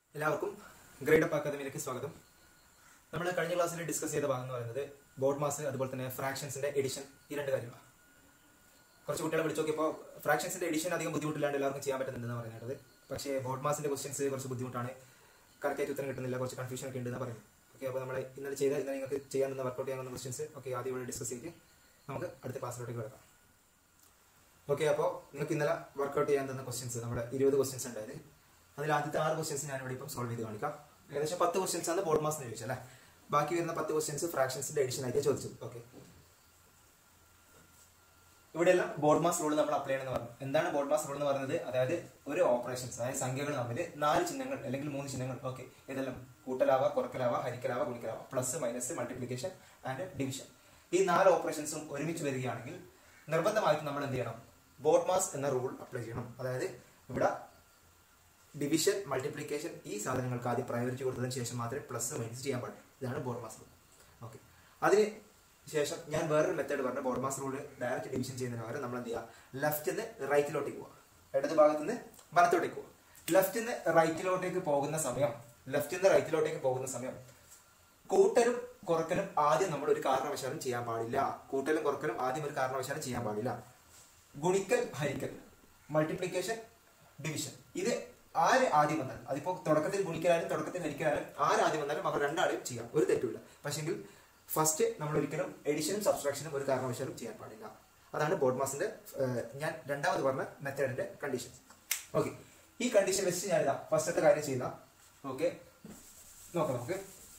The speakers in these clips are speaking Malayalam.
എല്ലാവർക്കും ഗ്രേഡ് അപ്പ് അക്കാദമിയിലേക്ക് സ്വാഗതം നമ്മൾ കഴിഞ്ഞ ക്ലാസ്സിൽ ഡിസ്കസ് ചെയ്ത ഭാഗം എന്ന് പറയുന്നത് ബോർഡ് മാസ് അതുപോലെ തന്നെ ഫ്രാക്ഷൻസിന്റെ എഡിഷൻ ഈ രണ്ട് കാര്യങ്ങളാണ് കുറച്ച് കുട്ടികളെ വിളിച്ചു നോക്കിയപ്പോൾ ഫ്രാക്ഷൻസിന്റെ എഡിഷൻ അധികം ബുദ്ധിമുട്ടില്ലാണ്ട് എല്ലാവർക്കും ചെയ്യാൻ പറ്റുന്നുണ്ടെന്ന് പറയുന്നത് പക്ഷേ ബോർഡ് മാസിന്റെ ക്വസ്റ്റ്യൻസ് കുറച്ച് ബുദ്ധിമുട്ടാണ് കറക്റ്റായിട്ട് ഉത്തരം കിട്ടുന്നില്ല കുറച്ച് കൺഫ്യൂഷൻ ഒക്കെ ഉണ്ടെന്ന് പറയുന്നത് ഓക്കെ അപ്പോൾ നമ്മൾ ഇന്നലെ ചെയ്ത ഇന്നലെ നിങ്ങൾക്ക് ചെയ്യാൻ നിന്ന് വർക്കൗട്ട് ചെയ്യാൻ ക്വസ്റ്റ്യൻസ് ഓക്കെ ആദ്യം ഇവിടെ ഡിസ്കസ് ചെയ്തിട്ട് നമുക്ക് അടുത്ത ക്ലാസ്സിലോട്ടേക്ക് കിടക്കാം ഓക്കെ അപ്പോൾ നിങ്ങൾക്ക് ഇന്നലെ വർക്കൗട്ട് ചെയ്യാൻ തന്ന ക്വസ്റ്റ്യൻസ് നമ്മുടെ ഇരുപത് ക്വസ്റ്റ്യൻസ് ഉണ്ടായത് അതിൽ ആദ്യത്തെ ആറ് ക്വസ്റ്റ്യൻസ് ഞാൻ ഇവിടെ ഇപ്പം സോൾവ് ചെയ്ത് കാണിക്കാം ഏകദേശം പത്ത് ക്വസ്റ്റ്യൻസ് ആണ് ബോർഡ് മാസിന് ചോദിച്ചത് അല്ലേ ബാക്കി വരുന്ന പത്ത് ക്വസ്റ്റ്യൻസ് ഫ്രാക്ഷൻസിന്റെ എഡിഷൻ ആയിട്ട് ചോദിച്ചത് ഓക്കെ ഇവിടെയെല്ലാം ബോർഡ് മാസ് റൂൾ നമ്മൾ അപ്ലൈ ചെയ്യണമെന്ന് പറഞ്ഞു എന്താണ് ബോർഡ് മാസ് റൂൾ എന്ന് പറയുന്നത് അതായത് ഒരു ഓപ്പറേഷൻസ് അതായത് സംഖ്യകൾ തമ്മിൽ നാല് ചിഹ്നങ്ങൾ അല്ലെങ്കിൽ മൂന്ന് ചിഹ്നങ്ങൾ ഓക്കെ ഇതെല്ലാം കൂട്ടലാവ കുറക്കലാവ ഹരിക്കലാവ ഗുണിക്കലാവ plus minus multiplication and division ഈ നാല് ഓപ്പറേഷൻസും ഒരുമിച്ച് വരികയാണെങ്കിൽ നിർബന്ധമായിട്ടും നമ്മൾ എന്ത് ചെയ്യണം ബോർഡ് മാസ് എന്ന റൂൾ അപ്ലൈ ചെയ്യണം അതായത് ഇവിടെ ഡിവിഷൻ മൾട്ടിപ്ലിക്കേഷൻ ഈ സാധനങ്ങൾക്ക് ആദ്യം പ്രയോറിറ്റി കൊടുത്തതിന് ശേഷം മാത്രമേ പ്ലസ് മൈനസ് ചെയ്യാൻ പാടുള്ളൂ ഇതാണ് ബോർഡ് മാസ് റൂൾ ഓക്കെ അതിന് ശേഷം ഞാൻ വേറൊരു മെത്തേഡ് പറഞ്ഞ BODMAS rule direct division ചെയ്യുന്നതിന് പകരം നമ്മൾ എന്ത് ചെയ്യുക ലെഫ്റ്റിൽ നിന്ന് റൈറ്റിലോട്ടേക്ക് പോവുക ഇടത് ഭാഗത്ത് നിന്ന് വലത്തോട്ടേക്ക് പോവുക ലെഫ്റ്റിൽ നിന്ന് റൈറ്റിലോട്ടേക്ക് പോകുന്ന സമയം ലെഫ്റ്റിൽ നിന്ന് റൈറ്റിലോട്ടേക്ക് പോകുന്ന സമയം കൂട്ടലും കുറക്കലും ആദ്യം നമ്മൾ ഒരു കാരണവശാലും ചെയ്യാൻ പാടില്ല കൂട്ടലും കുറക്കലും ആദ്യം ഒരു കാരണവശാലും ചെയ്യാൻ പാടില്ല ഗുണിക്കൽ ഹരിക്കൽ മൾട്ടിപ്ലിക്കേഷൻ ഡിവിഷൻ ഇത് ആര് ആദ്യം വന്നാലും അതിപ്പോ തുടക്കത്തിൽ ഗുണിക്കലായാലും തുടക്കത്തിൽ ഹരിക്കലായാലും ആര് ആദ്യം വന്നാലും അവർ രണ്ടാളും ചെയ്യാം ഒരു തെറ്റുമില്ല പക്ഷെങ്കിൽ ഫസ്റ്റ് നമ്മൾ ഒരിക്കലും എഡിഷനും സബ്സ്ട്രാക്ഷനും ഒരു കാരണവശാലും ചെയ്യാൻ പാടില്ല അതാണ് ബോർഡ് മാസിന്റെ ഏഹ്, ഞാൻ രണ്ടാമത് പറഞ്ഞ മെത്തേഡിന്റെ കണ്ടീഷൻ ഓക്കെ ഈ കണ്ടീഷൻ വെച്ച് ഞാൻ ഇതാ ഫസ്റ്റത്തെ കാര്യം ചെയ്യുന്ന ഓക്കെ നോക്കാം നമുക്ക്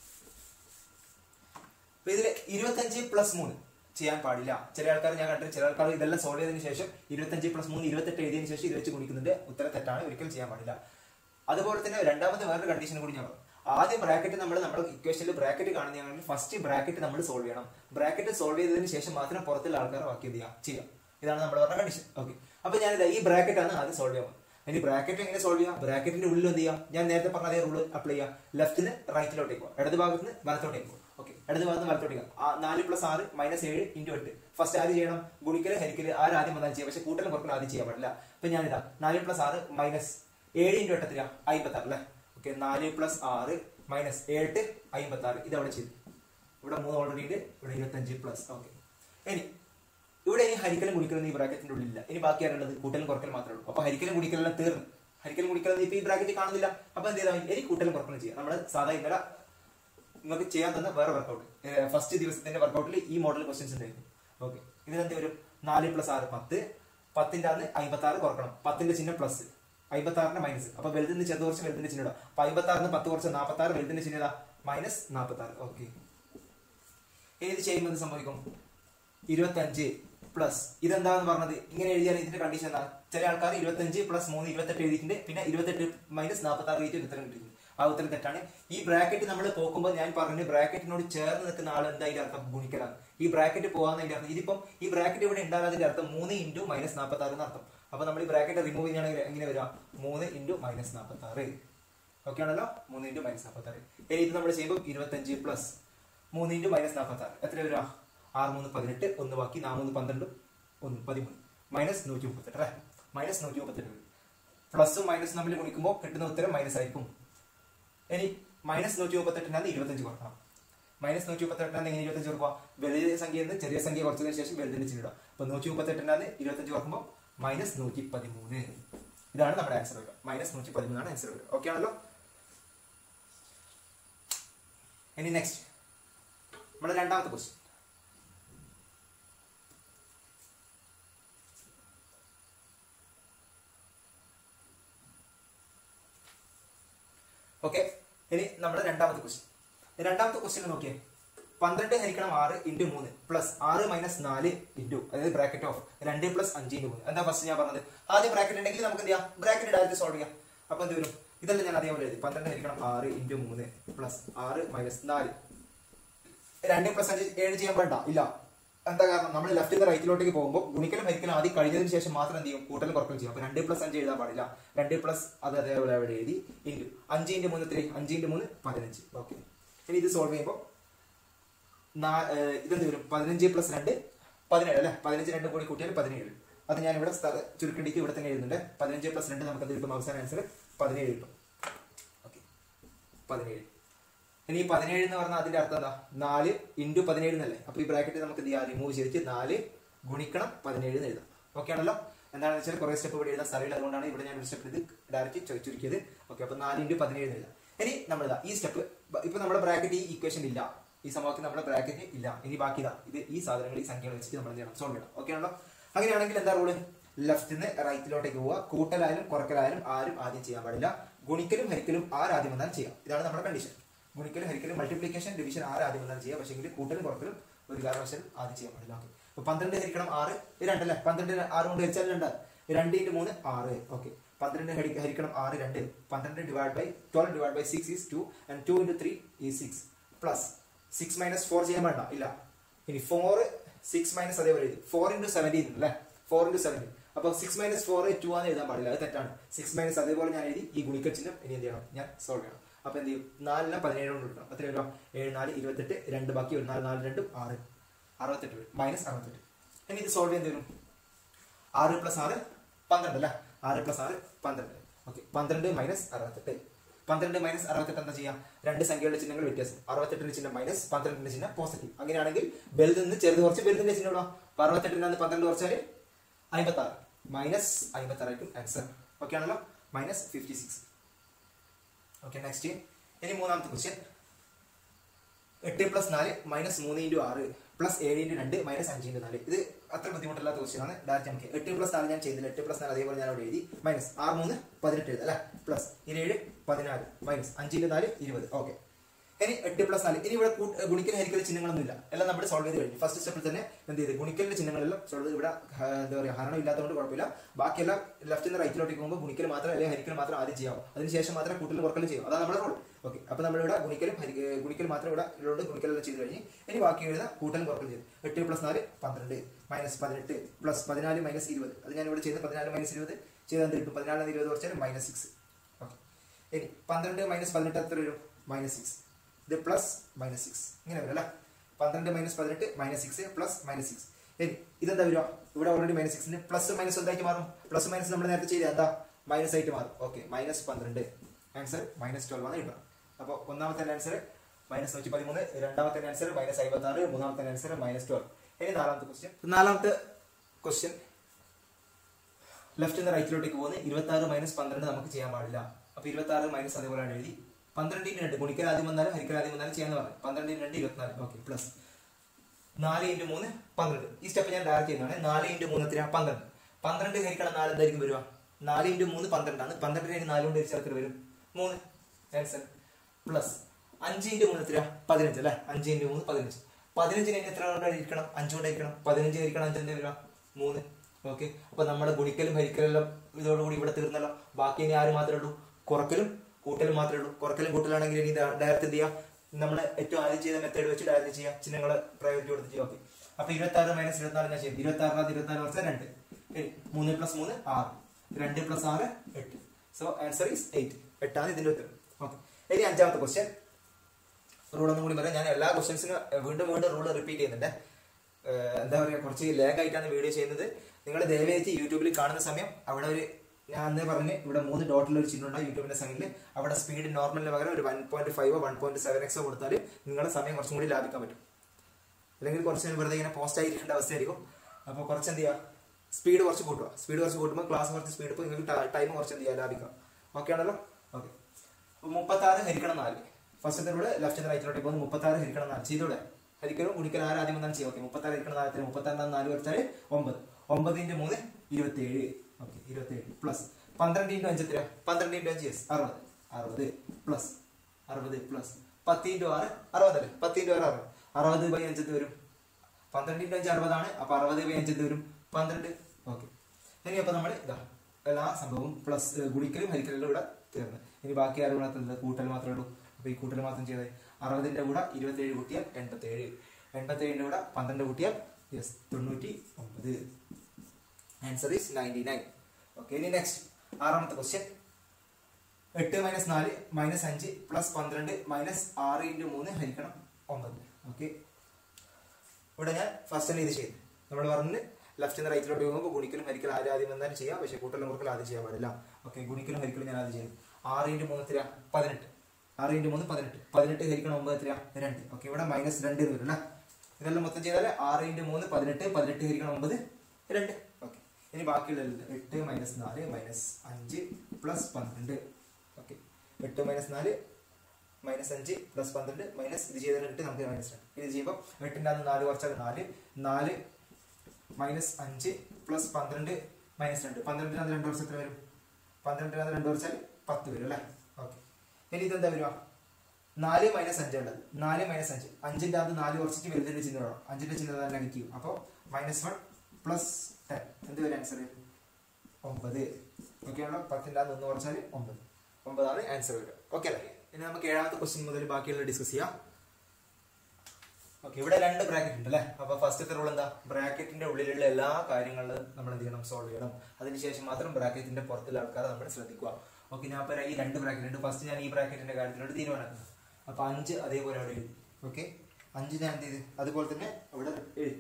അപ്പൊ ഇതില് ഇരുപത്തഞ്ച് പ്ലസ് മൂന്ന് ചെയ്യാൻ പാടില്ല ചില ആൾക്കാർ ഞാൻ കണ്ടിട്ട് ചില ആൾക്കാർ ഇതെല്ലാം സോൾവ് ചെയ്തതിനു ശേഷം ഇരുപത്തഞ്ച് പ്ലസ് മൂന്ന് ഇരുപത്തെട്ട് എഴുതിയതിനു ശേഷം ഇത് വെച്ച് ഗുണിക്കുന്നുണ്ട് ഉത്തരം തെറ്റാണ് ഒരിക്കലും ചെയ്യാൻ പാടില്ല അതുപോലെ തന്നെ രണ്ടാമത്തെ വേറൊരു കണ്ടീഷൻ കൂടി ഞാൻ പറഞ്ഞു ആദ്യം ബ്രാക്കറ്റ് നമ്മൾ നമ്മുടെ ഇക്വേഷനിൽ ബ്രാക്കറ്റ് കാണുന്നതാണെങ്കിൽ ഫസ്റ്റ് ബ്രാക്കറ്റ് നമ്മൾ സോൾവ് ചെയ്യണം ബ്രാക്കറ്റ് സോൾവ് ചെയ്തതിന് ശേഷം മാത്രം പുറത്തുള്ള ആൾക്കാർ ബാക്കി എന്ത് ചെയ്യാം ചെയ്യാം ഇതാണ് നമ്മൾ പറഞ്ഞ കണ്ടീഷൻ ഓക്കെ അപ്പൊ ഞാനിതാ ഈ ബ്രാക്കറ്റ് ആണ് ആദ്യം സോൾവ് ചെയ്യാം ഇനി ബ്രാക്കറ്റ് എങ്ങനെ സോൾവ് ചെയ്യാം ബ്രാക്കറ്റിന്റെ ഉള്ളിൽ എന്ത് ചെയ്യാം ഞാൻ നേരത്തെ പറഞ്ഞ അതേ റൂള് അപ്ലൈ ചെയ്യാം ലെഫ്റ്റിന് റൈറ്റിലോട്ടേക്ക് പോകാം ഇടത് ഭാഗത്ത് നിന്ന് വലത്തോട്ടേക്ക് പോകും ഓക്കെ ഇടത് ഭാഗത്ത് നിന്ന് വലത്തോട്ടേക്ക് പോകാം. ആ നാല് പ്ലസ് ആറ് മൈനസ് ഏഴ് ഇൻറ്റു എട്ട് ഫസ്റ്റ് ആദ്യം ചെയ്യണം ഗുണിക്കല് ഹരിക്കല് ആര് ആദ്യം വന്നാൽ ചെയ്യാം പക്ഷെ കൂട്ടലും കുറക്കലും ആദ്യം ചെയ്യാൻ പാടില്ല അപ്പൊ ഞാനിതാ നാല് പ്ലസ് ആറ് മൈനസ് ഏഴ് ഇൻറ്റു എട്ട് എത്രയാ അമ്പത്തി ആറ് അല്ലേ ഓക്കെ നാല് പ്ലസ് ആറ് മൈനസ് ഏഴ് അമ്പത്തി ആറ് ഇത് അവിടെ ചെയ്തു ഇവിടെ മൂന്ന് ഓൾറെഡി ഉണ്ട് ഇവിടെ ഇരുപത്തഞ്ച് പ്ലസ് ഓക്കെ ഇനി ഇവിടെ ഈ ഹരിക്കലും കുടിക്കലും ഈ ബ്രാക്കറ്റിന്റെ ഉള്ളിലില്ല ഇനി ബാക്കി ആരുള്ളത് കൂട്ടലും കുറക്കലും മാത്രമേ ഉള്ളൂ അപ്പൊ ഹരിക്കലും കുടിക്കലെല്ലാം തീർന്നു ഹരിക്കലും കുടിക്കലും ഇപ്പൊ ഈ ബ്രാക്കറ്റ് കാണുന്നില്ല അപ്പൊ എന്ത് ചെയ്താൽ മതി? ഇനി കൂട്ടലും കുറക്കലും ചെയ്യാം നമ്മൾ സാധാ ഇന്നലെ നിങ്ങൾക്ക് ചെയ്യാൻ തന്ന വേറെ വർക്കൗട്ട് ഫസ്റ്റ് ദിവസത്തിന്റെ വർക്കൗട്ടിൽ ഈ മോഡൽ ക്വസ്റ്റ്യൻസ് ഉണ്ടായിരുന്നു ഓക്കെ ഇതിനെന്ത് വരും നാല് പ്ലസ് ആറ് പത്ത് പത്തിന്റെ അന്ന് അമ്പത്തി ആറ് കുറക്കണം പത്തിന്റെ ചിഹ്നം പ്ലസ് അമ്പത്തി ആറിന്റെ മൈനസ് അപ്പൊ വലുതിന്റെ ചെറുത് കുറച്ച് വലുതിന്റെ ചിഹ്നം ഇടാം അപ്പൊ അമ്പത്തി ആറിന് പത്ത് കുറച്ച് നാൽപ്പത്തി ആറ് വലുതിന്റെ ചിഹ്നം ഇതാ മൈനസ് നാൽപ്പത്തി ആറ് ഓക്കെ ഇനി ഇത് ചെയ്യുമ്പോൾ എന്ത് സംഭവിക്കും ഇരുപത്തഞ്ച് പ്ലസ് ഇതെന്താന്ന് പറഞ്ഞത് ഇങ്ങനെ എഴുതിയാൽ ഇതിന്റെ കണ്ടീഷൻ എന്താ ചില ആൾക്കാർ ഇരുപത്തഞ്ച് പ്ലസ് മൂന്ന് ഇരുപത്തെട്ട് എഴുതിയിട്ടുണ്ട് പിന്നെ ഇരുപത്തെട്ട് മൈനസ് നാൽപ്പത്തി ആറ് എഴുതിയിട്ട് ഉത്തരം കിട്ടിയിട്ടുണ്ട് ആ ഉത്തരം തെറ്റാണ് ഈ ബ്രാക്കറ്റ് നമ്മൾ പോക്കുമ്പോൾ ഞാൻ പറഞ്ഞു ബ്രാക്കറ്റിനോട് ചേർന്ന് നിൽക്കുന്ന ആൾ എന്താ അതിന്റെ അർത്ഥം ഗുണിക്കലാണ് ഈ ബ്രാക്കറ്റ് പോകാന്നതിന്റെ അർത്ഥം ഇതിപ്പം ഈ ബ്രാക്കറ്റ് ഇവിടെ ഉണ്ടാകാതിന്റെ അർത്ഥം മൂന്ന് ഇൻറ്റു മൈനസ് നാൽപ്പത്തി ആറ് അർത്ഥം അപ്പൊ നമ്മൾ ഈ ബ്രാക്കറ്റ് റിമൂവ് ചെയ്യുകയാണെങ്കിൽ എങ്ങനെ വരിക മൂന്ന് ഇൻറ്റു മൈനസ് നാൽപ്പത്തി ആറ് ഓക്കെ ആണല്ലോ മൂന്ന് ഇൻറ്റു മൈനസ് നാൽപ്പത്തി ആറ് ഇനി ഇത് നമ്മൾ ചെയ്യുമ്പോൾ ഇരുപത്തഞ്ച് പ്ലസ് മൂന്ന് ഇൻറ്റു മൈനസ് നാൽപ്പത്തി ആറ് എത്ര വരിക ആറ് മൂന്ന് പതിനെട്ട് ഒന്ന് ബാക്കി നാല് മൂന്ന് പന്ത്രണ്ട് ഒന്ന് പതിമൂന്ന് മൈനസ് നൂറ്റി മുപ്പത്തെട്ട് അല്ലേ മൈനസ് നൂറ്റി മുപ്പത്തെട്ട് വരും പ്ലസും മൈനസും തമ്മിൽ ഗുണിക്കുമ്പോൾ കിട്ടുന്ന ഉത്തരം മൈനസ് ആയിരിക്കും ഇനി മൈനസ് നൂറ്റി മുപ്പത്തെട്ടിനാണ് ഇരുപത്തഞ്ച് കുറക്കണം മൈനസ് നൂറ്റി മുപ്പത്തെട്ടിനാണ് എങ്ങനെ ഇരുപത്തഞ്ച് കുറക്കുക വലിയ സംഖ്യ എന്ന് ചെറിയ സംഖ്യ കുറച്ചതിന് ശേഷം വലുതിന്റെ ചിഹ്നം അപ്പൊ നൂറ്റി മുപ്പത്തെട്ടിനാണ് ഇരുപത്തഞ്ച് കുറക്കുമ്പോൾ മൈനസ് നൂറ്റി പതിമൂന്ന് ഇതാണ് നമ്മുടെ ആൻസർ വരിക മൈനസ് നൂറ്റി പതിമൂന്നാണ് ആൻസർ വരിക ഓക്കെ ആണല്ലോ ഇനി നെക്സ്റ്റ് നമ്മുടെ രണ്ടാമത്തെ ക്വസ്റ്റ്യൻ ഓക്കെ ഇനി നമ്മുടെ രണ്ടാമത്തെ ക്വസ്റ്റ്യൻ രണ്ടാമത്തെ ക്വസ്റ്റ്യൻ നോക്കിയേ പന്ത്രണ്ട് ഹരിക്കണം ആറ് ഇൻറ്റു മൂന്ന് പ്ലസ് ആറ് മൈനസ് നാല് ഇൻറ്റു അതായത് ബ്രാക്കറ്റ് ഓഫ് രണ്ട് പ്ലസ് അഞ്ച് ഇൻറ്റു മൂന്ന് എന്താ ഫസ്റ്റ് ഞാൻ പറഞ്ഞത് ആദ്യം ബ്രാക്കറ്റ് ഉണ്ടെങ്കിൽ നമുക്ക് എന്ത് ചെയ്യാം ബ്രാക്കറ്റ് ഡയറക്റ്റ് സോൾവ് ചെയ്യാം അപ്പൊ എന്ത് വരും ഇതെല്ലാം ഞാൻ അതേപോലെ എഴുതി പന്ത്രണ്ട് ഹരിക്കണം ആറ് ഇൻറ്റു മൂന്ന് പ്ലസ് ആറ് മൈനസ് നാല് രണ്ട് പ്ലസ് അഞ്ച് ഏഴ് ചെയ്യാൻ വേണ്ട ഇല്ല എന്താ കാരണം നമ്മൾ ലെഫ്റ്റ് നിന്ന് റൈറ്റിലോട്ടേക്ക് പോകുമ്പോൾ ഗുണിക്കലും ഹരിക്കലും ആദ്യം കഴിഞ്ഞതിന് ശേഷം മാത്രം എന്ത് ചെയ്യും കൂട്ടലും കുറക്കലും ചെയ്യും അപ്പൊ രണ്ട് പ്ലസ് അഞ്ച് എഴുതാൻ പാടില്ല രണ്ട് പ്ലസ് അത് അതേപോലെ അവിടെ എഴുതി ഇൻറ്റു അഞ്ച് ഇൻറ്റു മൂന്ന് എത്ര അഞ്ച് ഇൻറ്റു മൂന്ന് പതിനഞ്ച് ഓക്കെ ഇനി ഇത് സോൾവ് ചെയ്യുമ്പോൾ നാ- ഏഹ് ഇതെന്ത് വരും പതിനഞ്ച് പ്ലസ് രണ്ട് പതിനേഴ് അല്ലെ പതിനഞ്ച് രണ്ടും കൂടി കൂട്ടിയാൽ പതിനേഴ് അത് ഞാൻ ഇവിടെ സ്ഥല- ചുരുക്കണ്ടിക്ക് ഇവിടെ തന്നെ എഴുതുന്നുണ്ട് പതിനഞ്ച് പ്ലസ് രണ്ട് നമുക്ക് എന്ത് കിട്ടും അവസാന ആൻസർ പതിനേഴ് കിട്ടും ഓക്കെ പതിനേഴ് ഇനി ഈ പതിനേഴ് എന്ന് പറഞ്ഞാൽ അതിന്റെ അർത്ഥം എന്താ നാല് ഇൻറ്റു പതിനേഴ് എന്നല്ലേ അപ്പൊ ഈ ബ്രാക്കറ്റ് നമുക്ക് എന്ത് ചെയ്യാം റിമൂവ് ചെയ്തിട്ട് നാല് ഗുണിക്കണം പതിനേഴ് എന്ന് എഴുതാം ഓക്കെ ആണല്ലോ എന്താണെന്ന് വെച്ചാൽ കുറെ സ്റ്റെപ്പ് ഇവിടെ എഴുതാൻ സ്ഥലമില്ല അതുകൊണ്ടാണ് ഇവിടെ ഞാൻ ഒരു സ്റ്റെപ്പ് ഇത് ഡയറക്റ്റ് ചുരുക്കിയത് ഓക്കെ അപ്പൊ നാല് ഇൻറ്റു പതിനേഴ് എന്ന് എഴുതാം ഇനി നമ്മൾ ഇതാ ഈ സ്റ്റെപ്പ് ഇപ്പൊ നമ്മുടെ ബ്രാക്കറ്റ് ഈ ഇക്വേഷൻ ഇല്ല ഈ സമവാക്യം നമ്മുടെ ബ്രാക്കറ്റ് ഇല്ല ഇനി ബാക്കി ഇതാ ഇത് ഈ സാധനങ്ങൾ ഈ സംഖ്യകൾ വെച്ചിട്ട് നമ്മൾ എന്ത് ചെയ്യണം സോൾവ് ചെയ്യണം ഓക്കെ ആണല്ലോ അങ്ങനെയാണെങ്കിൽ എന്താ റൂള് ലെഫ്റ്റിൽ നിന്ന് റൈറ്റിലോട്ടേക്ക് പോവുക കൂട്ടലായാലും കുറക്കലായാലും ആരും ആദ്യം ചെയ്യാൻ പാടില്ല ഗുണിക്കലും ഹരിക്കലും ആരാദ്യം വന്നാൽ ചെയ്യാം ഇതാണ് നമ്മുടെ കണ്ടീഷൻ ഗുണിക്കലും ഹരിക്കലും മൾട്ടിപ്ലിക്കേഷൻ ഡിവിഷൻ ആരാദ്യം വന്നാൽ ചെയ്യാം പക്ഷേ കൂട്ടലും കുറക്കലും ഒരു കാരണവശാലും ആദ്യം ചെയ്യാൻ പാടില്ല ഓക്കെ അപ്പൊ പന്ത്രണ്ട് ഹരിക്കണം ആറ് ഇത് രണ്ടല്ലേ പന്ത്രണ്ട് ആറ് കൊണ്ട് ഹരിച്ചാൽ രണ്ട് രണ്ട് ഇൻറ്റു മൂന്ന് ആറ് ഓക്കെ പന്ത്രണ്ട് ഹരി ഹരിക്കണം ആറ് രണ്ട് പന്ത്രണ്ട് divide by twelve divide by six is two and two into three ഈ six plus six minus four ചെയ്യാൻ വേണ്ട ഇല്ല ഇനി ഫോർ സിക്സ് മൈനസ് അതേപോലെ എഴുതി ഫോർ ഇൻറ്റു സെവൻറ്റീൻ അല്ലേ ഫോർ ഇൻറ്റു സെവൻറ്റീൻ അപ്പൊ സിക്സ് മൈനസ് ഫോർ ടു ആന്ന് എഴുതാൻ പാടില്ല അത് തെറ്റാണ് സിക്സ് മൈനസ് അതേപോലെ ഞാൻ എഴുതി ഈ ഗുണിക്കൽ ചിഹ്നം ഇനി എന്ത് ചെയ്യണം ഞാൻ സോൾവ് ചെയ്യണം അപ്പൊ എന്ത് ചെയ്യും നാലിന് പതിനേഴ് കൊണ്ട് കിട്ടണം എത്ര വരും ഏഴ് നാല് ഇരുപത്തെട്ട് രണ്ട് ബാക്കി ഒരു നാല് നാല് രണ്ടും ആറ് അറുപത്തെട്ട് വരും മൈനസ് അറുപത്തെട്ട് ഇനി ഇത് സോൾവ് ചെയ്യാൻ വരും ആറ് പ്ലസ് ആറ് പന്ത്രണ്ട് അല്ല ആറ് പ്ലസ് ആറ് പന്ത്രണ്ട് ഓക്കെ പന്ത്രണ്ട് മൈനസ് അറുപത്തെട്ട് പന്ത്രണ്ട് മൈനസ് അറുപത്തെട്ട് എന്താ ചെയ്യാം രണ്ട് സംഖ്യകളുടെ ചിഹ്നങ്ങൾ വ്യത്യാസം അറുപത്തെട്ടിന്റെ ചിഹ്നം മൈനസ് പന്ത്രണ്ടിന്റെ ചിഹ്നം പോസിറ്റീവ് അങ്ങനെയാണെങ്കിൽ വലുതിൽ നിന്ന് ചെറുത് കുറച്ച് വലുതിന്റെ ചിഹ്നം ഇടാം അപ്പൊ അറുപത്തെട്ടിൽ നിന്ന് പന്ത്രണ്ട് കുറച്ചാൽ അമ്പത്തി ആറ് മൈനസ് അമ്പത്തി ആറായിരിക്കും ആൻസർ ഓക്കെ ആണല്ലോ minus fifty six okay next ഇനി മൂന്നാമത്തെ ക്വസ്റ്റ്യൻ എട്ട് പ്ലസ് നാല് മൈനസ് മൂന്ന് ഇൻറ്റു ആറ് പ്ലസ് ഏഴ് ഇൻറ്റു രണ്ട് മൈനസ് അഞ്ച് ഇൻറ്റു നാല് ഇത് അത്ര ബുദ്ധിമുട്ടില്ലാത്ത ക്വസ്റ്റ്യൻ ആണ് ഡയറക്റ്റ് നമുക്ക് എട്ട് പ്ലസ് നാല് ഞാൻ ചെയ്തില്ല എട്ട് പ്ലസ് നാല് അതേപോലെ ഞാൻ അവിടെ എഴുതി മൈനസ് ആറ് മൂന്ന് പതിനെട്ട് എഴുതാം അല്ലെ പ്ലസ് ഇരുപത് പതിനാല് മൈനസ് അഞ്ച് ഇൻറ്റു നാല് ഇരുപത് ഓക്കെ ഇനി എട്ട് പ്ലസ് നാല് ഇനി ഇവിടെ കൂട്ട് ഗുണിക്കൽ ഹരിക്കൽ ചിഹ്നങ്ങളൊന്നും ഇല്ല എല്ലാം നമ്മൾ സോൾവ് ചെയ്ത് കഴിഞ്ഞു ഫസ്റ്റ് സ്റ്റെപ്പിൽ തന്നെ എന്ത് ചെയ്ത് ഗുണിക്കലിന്റെ ചിഹ്നങ്ങളെല്ലാം സോൾവ് ചെയ്ത് ഇവിടെ ആ, എന്താ പറയുക ഹരണം ഇല്ലാത്തതുകൊണ്ട് കുഴപ്പമില്ല ബാക്കിയെല്ലാം ലെഫ്റ്റിൽ നിന്ന് റൈറ്റിലോട്ടേക്ക് പോകുമ്പോൾ ഗുണിക്കൽ മാത്രം അല്ലെങ്കിൽ ഹരിക്കൽ മാത്രം ആദ്യം ചെയ്യാവും അതിനുശേഷം മാത്രം കൂട്ടലും കുറക്കലും ചെയ്യും അതാണ് നമ്മുടെ റോൾ ഓക്കെ അപ്പൊ നമ്മളിവിടെ ഗുണിക്കലും ഹരി ഗുണിക്കൽ മാത്രം ഇവിടെ ഉള്ളതുകൊണ്ട് ഗുണിക്കലെല്ലാം ചെയ്ത് കഴിഞ്ഞ് ഇനി ബാക്കി എഴുതാ കൂട്ടലും കുറക്കലും ചെയ്തു എട്ട് പ്ലസ് നാല് പന്ത്രണ്ട് മൈനസ് പതിനെട്ട് പ്ലസ് പതിനാല് മൈനസ് ഇരുപത് അത് ഞാൻ ഇവിടെ ചെയ്ത് പതിനാല് മൈനസ് ഇരുപത് ചെയ്താൽ എന്ത് കിട്ടും പതിനാല് ഇരുപത് കുറച്ചാൽ മൈനസ് സിക്സ് ഓക്കെ ഇനി പന്ത്രണ്ട് മൈനസ് പതിനെട്ട് എത്ര വരും മൈനസ് സിക്സ് ഇത് പ്ലസ് മൈനസ് സിക്സ് ഇങ്ങനെ വരും അല്ലേ പന്ത്രണ്ട് മൈനസ് പതിനെട്ട് minus six plus minus six ഇനി ഇതെന്താ വരിക ഇവിടെ ഓൾറെഡി മൈനസ് സിക്സിന് പ്ലസ് മൈനസ് എന്തായിട്ട് മാറും പ്ലസ് മൈനസ് നമ്മൾ നേരത്തെ ചെയ്ത എന്താ മൈനസ് ആയിട്ട് മാറും ഓക്കെ മൈനസ് പന്ത്രണ്ട് ആൻസർ മൈനസ് ട്വൽവ് ആണ് കിട്ടുക അപ്പോൾ ഒന്നാമത്തെ ആൻസർ മൈനസ് നൂറ്റി പതിമൂന്ന് രണ്ടാമത്തെ ആൻസർ മൈനസ് അമ്പത്തി ആറ് മൂന്നാമത്തെ ആൻസർ മൈനസ് ട്വൽവ് ഇനി നാലാമത്തെ ക്വസ്റ്റ്യൻ നാലാമത്തെ ക്വസ്റ്റ്യൻ ലെഫ്റ്റ് നിന്ന് റൈറ്റിലോട്ടേക്ക് പോകുന്നത് ഇരുപത്തി ആറ് മൈനസ് പന്ത്രണ്ട് നമുക്ക് ചെയ്യാൻ പാടില്ല അപ്പൊ ഇരുപത്തി ആറ് മൈനസ് അതേപോലെയാണ് എഴുതി പന്ത്രണ്ടിന് രണ്ട് ഗുണിക്കൽ ആദ്യം വന്നാലും ഹരിക്കൽ ആദ്യം വന്നാലും ചെയ്യാന്ന് പറഞ്ഞു പന്ത്രണ്ടിന് രണ്ട് ഇരുപത്തിനാല് ഓക്കെ പ്ലസ് നാല് ഇൻറ്റു മൂന്ന് പന്ത്രണ്ട് ഈ സ്റ്റെപ്പ് ഞാൻ ഡയറക്റ്റ് ചെയ്യുന്നതാണ് നാല് ഇൻറ്റു മൂന്ന് എത്രയാ പന്ത്രണ്ട് പന്ത്രണ്ട് ഹരിക്കണം നാല് എന്തായിരിക്കും വരിക നാല് ഇൻറ്റു മൂന്ന് പന്ത്രണ്ടാണ് പന്ത്രണ്ടിന് നാല് കൊണ്ട് ഹരിച്ചാൽ എത്ര വരും മൂന്ന് ആൻസർ പ്ലസ് അഞ്ച് ഇൻറ്റു മൂന്ന് എത്രയാ പതിനഞ്ച് അല്ലെ അഞ്ച് ഇൻറ്റു മൂന്ന് പതിനഞ്ച് പതിനഞ്ചിന് ഇനി എത്ര കൊണ്ട് ഹരിക്കണം അഞ്ച് കൊണ്ട് ഹരിക്കണം പതിനഞ്ച് ഹരിക്കണം അഞ്ച് എന്താ വരിക മൂന്ന് ഓക്കെ അപ്പൊ നമ്മുടെ ഗുണിക്കലും ഹരിക്കലും ഇതോടുകൂടി ഇവിടെ തീർന്നല്ലോ ബാക്കി ഇനി ആര് മാത്രമേ ഉള്ളൂ കുറക്കലും കൂട്ടലും മാത്രമേ ഉള്ളൂ കുറക്കലും കൂട്ടലാണെങ്കിൽ ഇനി ഡയറക്റ്റ് എന്ത് ചെയ്യാം നമ്മൾ ഏറ്റവും ആദ്യം ചെയ്ത മെത്തേഡ് വെച്ച് ഡയറക്റ്റ് ചെയ്യാം ചിഹ്നങ്ങളെ പ്രയോറിറ്റി കൊടുത്ത് ചെയ്യാം ഓക്കെ അപ്പൊ ഇരുപത്തി ആറ് മൈനസ് ഇരുപത്തിനാല് ഞാൻ ചെയ്യും ഇരുപത്തി ആറിനകത്ത് ഇരുപത്തിനാല് വർഷം രണ്ട് ഇനി മൂന്ന് പ്ലസ് മൂന്ന് ആറ് രണ്ട് പ്ലസ് ആറ് എട്ട് സോ ആൻസർ ഈസ് എയ്റ്റ് എട്ടാണ് ഇതിന്റെ ഉത്തരം ഓക്കെ ഇനി അഞ്ചാമത്തെ ക്വസ്റ്റ്യൻ റൂൾ ഒന്നും കൂടി പറയാം ഞാൻ എല്ലാ ക്വസ്റ്റ്യൻസിനും വീണ്ടും വീണ്ടും റൂൾ റിപ്പീറ്റ് ചെയ്യുന്നുണ്ട് ഏഹ് എന്താ പറയുക കുറച്ച് ലാഗ് ആയിട്ടാണ് വീഡിയോ ചെയ്യുന്നത് നിങ്ങൾ ദയവേറ്റ് യൂട്യൂബിൽ കാണുന്ന സമയം അവിടെ ഒരു ഞാൻ അന്നേ പറഞ്ഞ് ഇവിടെ മൂന്ന് ഡോട്ടിൽ ഒരു ചിഹ്നം ഉണ്ടാവും യൂട്യൂബിന്റെ സൈഡിൽ അവിടെ സ്പീഡ് നോർമലിന് പകരം ഒരു വൺ പോയിന്റ് ഫൈവോ വൺ പോയിന്റ് സെവൻ എക്സോ കൊടുത്താൽ നിങ്ങളുടെ സമയം കുറച്ചും കൂടി ലാഭിക്കാൻ പറ്റും അല്ലെങ്കിൽ കുറച്ച് നേരം വെറുതെ ഇങ്ങനെ പോസ്റ്റ് ആയിരിക്കേണ്ട അവസ്ഥയായിരിക്കും അപ്പോൾ കുറച്ച് എന്ത് ചെയ്യുക സ്പീഡ് കുറച്ച് കൂട്ടുക സ്പീഡ് കുറച്ച് കൂട്ടുമ്പോൾ ക്ലാസ് കുറച്ച് സ്പീഡ് ഇപ്പോൾ നിങ്ങൾക്ക് ടൈം കുറച്ച് എന്ത് ചെയ്യുക ലാഭിക്കാം ഓക്കെ ആണല്ലോ ഓക്കെ മുപ്പത്തി ആറ് ഹരിക്കണം നാല് ഫസ്റ്റത്തെ കൂടെ ലെഫ്റ്റ് റൈറ്റിലോട്ട് പോകുന്നത് മുപ്പത്തി ആറ് ഹരിക്കണം നാല് ചെയ്തോടെ ഹരിക്കലും കുടിക്കലും ആര് ആദ്യം വന്നാലും ചെയ്യും ഓക്കെ മുപ്പത്തി ആറ് ഹരിക്കണം നാല് മുപ്പത്തി ആറ് നാല് വരച്ചാൽ ഒമ്പത് ഒമ്പതിന്റെ മൂന്ന് ഇരുപത്തി ഏഴ് ഓക്കെ ഇരുപത്തി ഏഴ് പ്ലസ് പന്ത്രണ്ട് ഇൻറ്റു അഞ്ച് എത്രയാ പന്ത്രണ്ട് ഇൻറ്റു അഞ്ച് യെസ് അറുപത് അറുപത് പ്ലസ് അറുപത് പ്ലസ് പത്ത് ഇൻറ്റു ആറ് അറുപതല്ലേ പത്ത് ഇൻറ്റു ആറ് അറുപത് അറുപത് ബൈ അഞ്ചത്ത് വരും പന്ത്രണ്ട് ഇൻറ്റു അഞ്ച് അറുപതാണ് അപ്പൊ അറുപത് ബൈ അഞ്ചത്ത് വരും പന്ത്രണ്ട് ഓക്കെ ഇനി അപ്പൊ നമ്മൾ ഇതാ എല്ലാ സംഭവവും പ്ലസ് ഗുണിക്കലും ഹരിക്കലും ഇവിടെ തീർന്ന് ഇനി ബാക്കി ആരും കൂടെ കൂട്ടൽ മാത്രമേ ഉള്ളൂ അപ്പൊ ഈ കൂട്ടൽ മാത്രം ചെയ്താൽ അറുപതിന്റെ കൂടെ ഇരുപത്തേഴ് കൂട്ടിയാൽ എൺപത്തേഴ് എൺപത്തേഴിന്റെ കൂടെ പന്ത്രണ്ട് കൂട്ടിയാൽ യെസ് തൊണ്ണൂറ്റി ഒമ്പത് answer is ninety nine okay ഇനി നെക്സ്റ്റ് ആറാമത്തെ ക്വസ്റ്റ്യൻ എട്ട് മൈനസ് നാല് മൈനസ് അഞ്ച് പ്ലസ് പന്ത്രണ്ട് മൈനസ് ആറ് ഇൻറ്റു മൂന്ന് ഹരിക്കണം ഒമ്പത് ഓക്കെ ഇവിടെ ഞാൻ ഫസ്റ്റ് തന്നെ ഇത് ചെയ്തു നമ്മൾ പറഞ്ഞ് ലെഫ്റ്റ് നിന്ന് റൈറ്റിലോട്ട് പോകുമ്പോൾ ഗുണിക്കലും ഹരിക്കലും ആദ്യം ആദ്യം വന്നാലും ചെയ്യാം പക്ഷേ കൂട്ടലും കുറുക്കലും ആദ്യം ചെയ്യാൻ പാടില്ല ഓക്കെ ഗുണിക്കലും ഹരിക്കലും ഞാൻ ആദ്യം ചെയ്തു ആറ് ഇൻറ്റു മൂന്ന് എത്ര പതിനെട്ട് ആറ് ഇൻറ്റു മൂന്ന് പതിനെട്ട് പതിനെട്ട് ഹരിക്കണം ഒമ്പത് എത്രയാ രണ്ട് ഓക്കെ ഇവിടെ മൈനസ് രണ്ട് എന്ന് വരും അല്ലേ ഇതെല്ലാം മൊത്തം ചെയ്താൽ ആറ് ഇൻറ്റു മൂന്ന് പതിനെട്ട് പതിനെട്ട് ഹരിക്കണം ഒമ്പത് രണ്ട് ഓക്കെ ഇനി ബാക്കിയുള്ള എട്ട് മൈനസ് നാല് മൈനസ് അഞ്ച് പ്ലസ് പന്ത്രണ്ട് ഓക്കെ എട്ട് മൈനസ് നാല് മൈനസ് അഞ്ച് പ്ലസ് പന്ത്രണ്ട് മൈനസ് ഇത് ചെയ്താൽ എട്ട് നമുക്ക് മൈനസ് രണ്ട് ഇത് ചെയ്യുമ്പോൾ എട്ടിൻ്റെ അകത്ത് നാല് കുറച്ചാൽ നാല് നാല് മൈനസ് അഞ്ച് പ്ലസ് പന്ത്രണ്ട് മൈനസ് രണ്ട് പന്ത്രണ്ടിനകത്ത് രണ്ട് വർഷം എത്ര വരും പന്ത്രണ്ടിനകത്ത് രണ്ട് വർഷം പത്ത് വരും അല്ലേ ഓക്കെ ഇനി ഇതെന്താ വരുക നാല് മൈനസ് അഞ്ച് ഉള്ളത് നാല് മൈനസ് അഞ്ച് അഞ്ചിന്റെ അകത്ത് നാല് കുറച്ചിട്ട് വലുതിന്റെ ചിഹ്നം വേണം അഞ്ചിന്റെ ചിഹ്നം നെഗറ്റീവ് അപ്പോൾ മൈനസ് വൺ പ്ലസ് ടെൻ എന്ത് വരും ആൻസർ ഒമ്പത് ഓക്കെ ആണല്ലോ പത്തിന്റെ അകത്ത് ഒന്ന് കുറച്ചാൽ ഒമ്പത് ഒമ്പതാണ് ആൻസർ വരിക ഓക്കെ അല്ലേ ഇനി നമുക്ക് ഏഴാമത്തെ ക്വസ്റ്റ്യൻ മുതൽ ബാക്കിയുള്ള ഡിസ്കസ് ചെയ്യാം ഓക്കെ ഇവിടെ രണ്ട് ബ്രാക്കറ്റ് ഉണ്ട് അല്ലേ അപ്പൊ ഫസ്റ്റത്തെ റൂൾ എന്താ ബ്രാക്കറ്റിന്റെ ഉള്ളിലുള്ള എല്ലാ കാര്യങ്ങളും നമ്മൾ എന്ത് ചെയ്യണം സോൾവ് ചെയ്യണം അതിനുശേഷം മാത്രം ബ്രാക്കറ്റിന്റെ പുറത്തുള്ള ആൾക്കാരെ നമ്മൾ ശ്രദ്ധിക്കുക ഓക്കെ ഞാൻ പറയാം ഈ രണ്ട് ബ്രാക്കറ്റ് ഉണ്ട് ഫസ്റ്റ് ഞാൻ ഈ ബ്രാക്കറ്റിന്റെ കാര്യത്തിലോട്ട് തീരുമാനമാക്കുന്നത് അപ്പൊ അഞ്ച് അതേപോലെ അവിടെ എഴുതി ഓക്കെ അഞ്ച് ഞാൻ എന്ത് ചെയ്ത് അതുപോലെ തന്നെ അവിടെ എഴുതി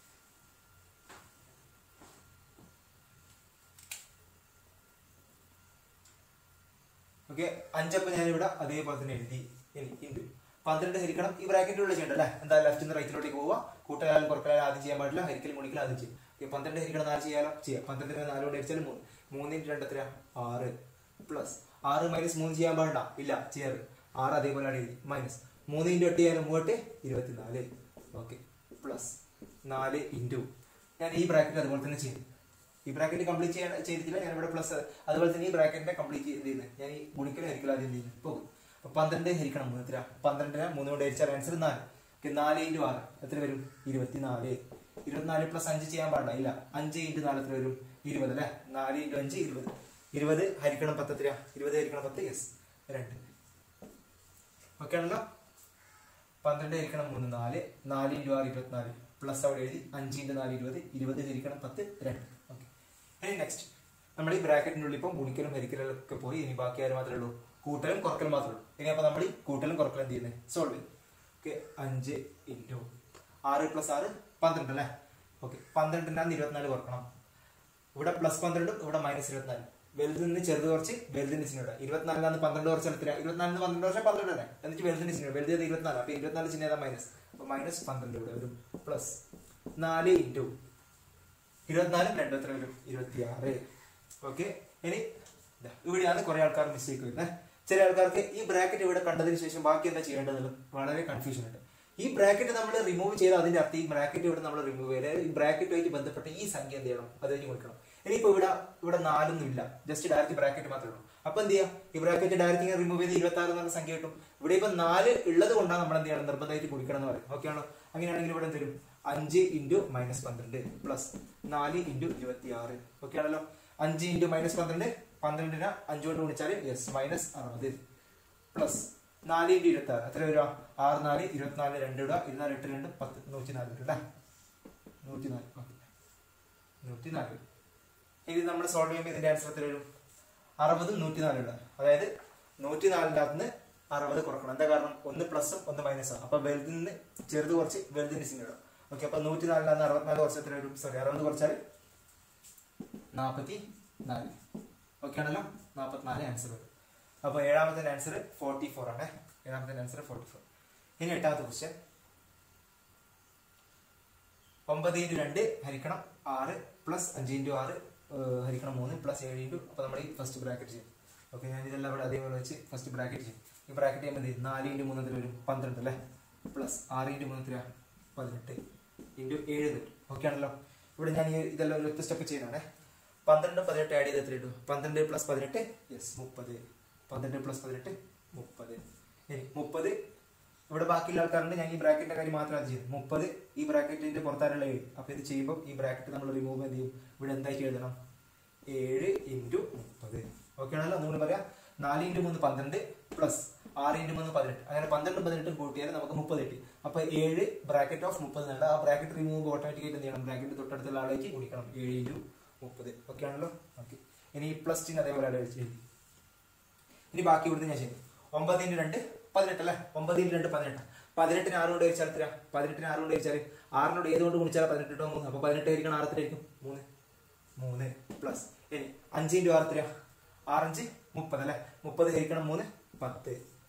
ഓക്കെ അഞ്ചപ്പം ഞാൻ ഇവിടെ അതേപോലെ തന്നെ എഴുതി ഇനി ഇൻറ്റു പന്ത്രണ്ട് ഹരിക്കണം ഈ ബ്രാക്കറ്റിലുള്ള ചെയ്യണ്ട അല്ലേ എന്താ ലെഫ്റ്റ് നിന്ന് റൈറ്റിലോട്ടേക്ക് പോവുക കൂട്ടലാലും കുറക്കലാലും ആദ്യം ചെയ്യാൻ പാടില്ല ഹരിക്കൽ മുണിക്കൽ ആദ്യം ചെയ്യും ഓക്കെ പന്ത്രണ്ട് ഹരിക്കണം നാല് ചെയ്യാലോ ചെയ്യാം പന്ത്രണ്ടിന് നാല് കൊണ്ട് ഹരിച്ചാൽ മൂന്ന് മൂന്നിന് രണ്ട് എത്ര ആറ് പ്ലസ് ആറ് മൈനസ് മൂന്ന് ചെയ്യാൻ പാടില്ല ഇല്ല ചെയ്യാറ് ആറ് അതേപോലെ എഴുതി മൈനസ് മൂന്ന് ഇൻറ്റു എട്ട് ചെയ്യാനും മൂവെട്ട് ഇരുപത്തിനാല് ഓക്കെ പ്ലസ് നാല് ഇൻറ്റു ഞാൻ ഈ ബ്രാക്കറ്റ് അതുപോലെ തന്നെ ചെയ്യും ഈ ബ്രാക്കറ്റ് കംപ്ലീറ്റ് ചെയ്യാൻ ചെയ്തിട്ടില്ല ഞാൻ ഇവിടെ പ്ലസ് അതുപോലെ തന്നെ ഈ ബ്രാക്കറ്റിനെ കംപ്ലീറ്റ് ചെയ്ത് ചെയ്യുന്നത് ഞാൻ ഈ ഗുണിക്കൽ ഹരിക്കൽ ആദ്യം ചെയ്യുന്നത് പോകും അപ്പൊ പന്ത്രണ്ട് ഹരിക്കണം മൂന്ന് എത്ര പന്ത്രണ്ടിന് മൂന്ന് കൊണ്ട് ഹരിച്ചാൽ ആൻസർ നാല് ഓക്കെ നാല് ഇൻറ്റു ആറ് എത്ര വരും ഇരുപത്തിനാല് ഇരുപത്തിനാല് പ്ലസ് അഞ്ച് ചെയ്യാൻ പാടില്ല ഇല്ല അഞ്ച് ഇൻറ്റു നാല് എത്ര വരും ഇരുപത് അല്ലേ നാല് ഇൻറ്റു അഞ്ച് ഇരുപത് ഇരുപത് ഹരിക്കണം പത്ത് എത്രയാ ഇരുപത് ഹരിക്കണം പത്ത് യെസ് രണ്ട് ഓക്കെ ആണല്ലോ പന്ത്രണ്ട് ഹരിക്കണം മൂന്ന് നാല് നാല് ഇൻറ്റു ആറ് ഇരുപത്തിനാല് പ്ലസ് അവിടെ എഴുതി അഞ്ച് ഇൻറ്റു നാല് ഇരുപത് ഇരുപത് ഹരിക്കണം പത്ത് രണ്ട് ഓക്കെ ഇനി നെക്സ്റ്റ് നമ്മൾ ഈ ബ്രാക്കറ്റിനുള്ളിൽ ഇപ്പം ഗുണിക്കലും ഹരിക്കലും ഒക്കെ പോയി ഇനി ബാക്കി ആര് മാത്രമേ ഉള്ളൂ കൂട്ടലും കുറക്കലും മാത്രമേ ഉള്ളൂ ഇനി അപ്പൊ നമ്മൾ ഈ കൂട്ടലും കുറക്കലും എന്ത് ചെയ്യുന്നത് സോൾവ് ചെയ്യും ഓക്കെ അഞ്ച് ഇൻറ്റു ആറ് പ്ലസ് ആറ് പന്ത്രണ്ട് അല്ലേ ഓക്കെ പന്ത്രണ്ടിനാണ് ഇരുപത്തിനാല് കുറക്കണം ഇവിടെ പ്ലസ് പന്ത്രണ്ടും ഇവിടെ മൈനസ് ഇരുപത്തിനാല് വലുതിൽ നിന്ന് ചെറുത് കുറച്ച് വലുതിന്റെ ചിഹ്നം ഇടാം ഇരുപത്തിനാലിനാണ് പന്ത്രണ്ട് കുറച്ച് എത്ര ഇരുപത്തിനാലിന് പന്ത്രണ്ട് വർഷം പന്ത്രണ്ട് തന്നെ എന്നിട്ട് വലുതിന്റെ ചിഹ്നം വലുത് ഇരുപത്തിനാല് അപ്പൊ ഇരുപത്തിനാല് ചിഹ്നം ഏതാ മൈനസ് അപ്പൊ മൈനസ് പന്ത്രണ്ട് ഇവിടെ വരും പ്ലസ് നാല് ഇൻറ്റു ഇരുപത്തിനാലും രണ്ടും എത്ര വരും ഇരുപത്തിയാറ് ഓക്കെ ഇനി ദാ ഇവിടെയാണ് കുറെ ആൾക്കാർ മിസ്റ്റേക്ക് വരുന്നത് ചില ആൾക്കാർക്ക് ഈ ബ്രാക്കറ്റ് ഇവിടെ കണ്ടതിന് ശേഷം ബാക്കി എന്താ ചെയ്യേണ്ടത് വളരെ കൺഫ്യൂഷൻ ഉണ്ട് ഈ ബ്രാക്കറ്റ് നമ്മൾ റിമൂവ് ചെയ്ത് അതിന്റെ അർത്ഥം ഈ ബ്രാക്കറ്റ് ഇവിടെ നമ്മൾ റിമൂവ് ചെയ്ത് ഈ ബ്രാക്കറ്റുമായിട്ട് ബന്ധപ്പെട്ട ഈ സംഖ്യ എന്ത് ചെയ്യണം അത് കഴിഞ്ഞ് കൊടുക്കണം ഇനിയിപ്പോ ഇവിടെ ഇവിടെ നാലൊന്നും ഇല്ല ജസ്റ്റ് ഡയറക്റ്റ് ബ്രാക്കറ്റ് മാത്രമേ ഉള്ളൂ അപ്പൊ എന്ത് ചെയ്യാം ഈ ബ്രാക്കറ്റ് ഡയറക്റ്റ് ഇങ്ങനെ റിമൂവ് ചെയ്ത് ഇരുപത്തി ആറ് എന്നുള്ള സംഖ്യ കിട്ടും ഇവിടെ ഇപ്പൊ നാല് ഉള്ളത് കൊണ്ടാണ് നമ്മൾ എന്ത് ചെയ്യണം നിർബന്ധമായിട്ട് കുടിക്കണം എന്ന് പറയും ഓക്കെ ആണോ അങ്ങനെയാണെങ്കിൽ ഇവിടെ എന്ത് വരും അഞ്ച് ഇൻറ്റു മൈനസ് പന്ത്രണ്ട് പ്ലസ് നാല് ഇൻറ്റു ഇരുപത്തി ആറ് ഓക്കെ ആണല്ലോ അഞ്ച് ഇൻറ്റു മൈനസ് പന്ത്രണ്ട് പന്ത്രണ്ടിന് അഞ്ച് കൊണ്ട് ഗുണിച്ചാൽ യെസ് മൈനസ് അറുപത് പ്ലസ് നാല് ഇൻറ്റു ഇരുപത്തി ആറ് എത്ര വരിക ആറ് നാല് ഇരുപത്തിനാല് രണ്ട് ഇടുക ഇരുന്നാല് എട്ട് രണ്ട് പത്ത് നൂറ്റി നാല് വരും അല്ലേ നൂറ്റി നാല് ഓക്കെ നൂറ്റി നാല് വരും ഇത് നമ്മൾ സോൾവ് ചെയ്യുമ്പോൾ ഇതിന്റെ ആൻസർ എത്ര വരും അറുപതും നൂറ്റി നാലും ഇടുക അതായത് നൂറ്റി നാലിൻ്റെ അകത്ത് നിന്ന് അറുപത് കുറക്കണം എന്താ കാരണം ഒന്ന് പ്ലസും ഒന്ന് മൈനസും അപ്പൊ വലുതിൽ നിന്ന് ചെറുത് കുറച്ച് വലുതിന്റെ ചിഹ്നം ഇടാം ഓക്കെ അപ്പൊ നൂറ്റി നാലിൻ്റെ അകത്ത് അറുപത്തിനാല് കുറച്ച് എത്ര വരും സോറി അറുപത് കുറച്ചാൽ നാൽപ്പത്തി നാല് ഓക്കെ ആണല്ലോ നാൽപ്പത്തിനാല് ആൻസർ വരും അപ്പൊ ഏഴാമത്തെ ആൻസർ ഫോർട്ടി ഫോർ ആണ് ഏഴാമത്തെ ആൻസർ ഫോർട്ടി ഫോർ ഇനി എട്ടാമത്തെ ക്വസ്റ്റ്യൻ ഒമ്പത് ഇൻറ്റു രണ്ട് ഹരിക്കണം ആറ് പ്ലസ് അഞ്ച് ഇൻറ്റു ആറ് ഏഹ്, ഹരിക്കണം മൂന്ന് പ്ലസ് ഏഴ് ഇൻറ്റു അപ്പൊ നമ്മൾ ഈ ഫസ്റ്റ് ബ്രാക്കറ്റ് ചെയ്യും ഓക്കെ ഞാൻ ഇതെല്ലാം ഇവിടെ അതേപോലെ വെച്ച് ഫസ്റ്റ് ബ്രാക്കറ്റ് ചെയ്യും ഈ ബ്രാക്കറ്റ് ചെയ്യുമ്പോൾ എന്ത് ചെയ്യും നാല് ഇൻറ്റു മൂന്ന് എത്ര വരും പന്ത്രണ്ട് അല്ലേ പ്ലസ് ആറ് ഇൻറ്റു മൂന്ന് എത്രയാ പതിനെട്ട് ഇൻറ്റു ഏഴ് കിട്ടും ഓക്കെ ആണല്ലോ ഇവിടെ ഞാൻ ഈ ഇതെല്ലാം ഒരു ഒറ്റ സ്റ്റെപ്പ് ചെയ്യുന്നതാണേ പന്ത്രണ്ട് പതിനെട്ട് ആഡ് ചെയ്ത് എത്ര കിട്ടും പന്ത്രണ്ട് പ്ലസ് പതിനെട്ട് യെസ് മുപ്പത് പന്ത്രണ്ട് പ്ലസ് പതിനെട്ട് മുപ്പത് ഇനി മുപ്പത് ഇവിടെ ബാക്കിയുള്ള ആൾക്കാരുണ്ട് ഞാൻ ഈ ബ്രാക്കറ്റിന്റെ കാര്യം മാത്രമാണ് ചെയ്യുന്നത് മുപ്പത് ഈ ബ്രാക്കറ്റിന്റെ പുറത്താരുള്ള ഏഴ് അപ്പൊ ഇത് ചെയ്യുമ്പോൾ ഈ ബ്രാക്കറ്റ് നമ്മൾ റിമൂവ് എന്ത് ചെയ്യും ഇവിടെ എന്തായിട്ട് എഴുതണം ഏഴ് ഇൻറ്റു മുപ്പത് ഓക്കെ ആണല്ലോ ഒന്നുകൂടി പറയാം നാല് ഇൻറ്റു മൂന്ന് പന്ത്രണ്ട് പ്ലസ് ആറ് ഇൻറ്റു മൂന്ന് പതിനെട്ട് അങ്ങനെ പന്ത്രണ്ട് പതിനെട്ട് കൂട്ടിയാൽ നമുക്ക് മുപ്പത് കിട്ടി അപ്പൊ ഏഴ് ബ്രാക്കറ്റ് ഓഫ് മുപ്പത് നല്ല ആ ബ്രാക്കറ്റ് റിമൂവ് ഓട്ടോമാറ്റിക്കായിട്ട് എന്ത് ചെയ്യണം ബ്രാക്കറ്റ് തൊട്ടടുത്തുള്ള ആളേക്ക് ഗുണിക്കണം ഏഴ് ഇൻറ്റു മുപ്പത് ഓക്കെ ആണല്ലോ ഓക്കെ ഇനി പ്ലസ് ടിന് അതേപോലെ അവിടെ വെച്ച് എഴുതി ഇനി ബാക്കി ഇവിടുന്ന് ഞാൻ ചെയ്തു ഒമ്പത് ഇൻറ്റു രണ്ട് പതിനെട്ട് അല്ലേ ഒമ്പത് ഇൻറ്റു രണ്ട് പതിനെട്ട് പതിനെട്ടിന് ആറ് കൊണ്ട് വെച്ചാൽ എത്ര പതിനെട്ടിന് ആറ് കൊണ്ട് വെച്ചാൽ ആറിനോട് ഏതുകൊണ്ട് ഗുണിച്ചാൽ പതിനെട്ട് ഇട്ടോ മൂന്ന് അപ്പൊ പതിനെട്ട് ആയിരിക്കണം ആറ് എത്രയായിരിക്കും മൂന്ന് മൂന്ന് പ്ലസ് ഇനി അഞ്ച് ഇൻറ്റു ആറ് എത്രയാ ആറഞ്ച് മുപ്പത് അല്ലേ മുപ്പത് ഹരിക്കണം മൂന്ന് പത്ത്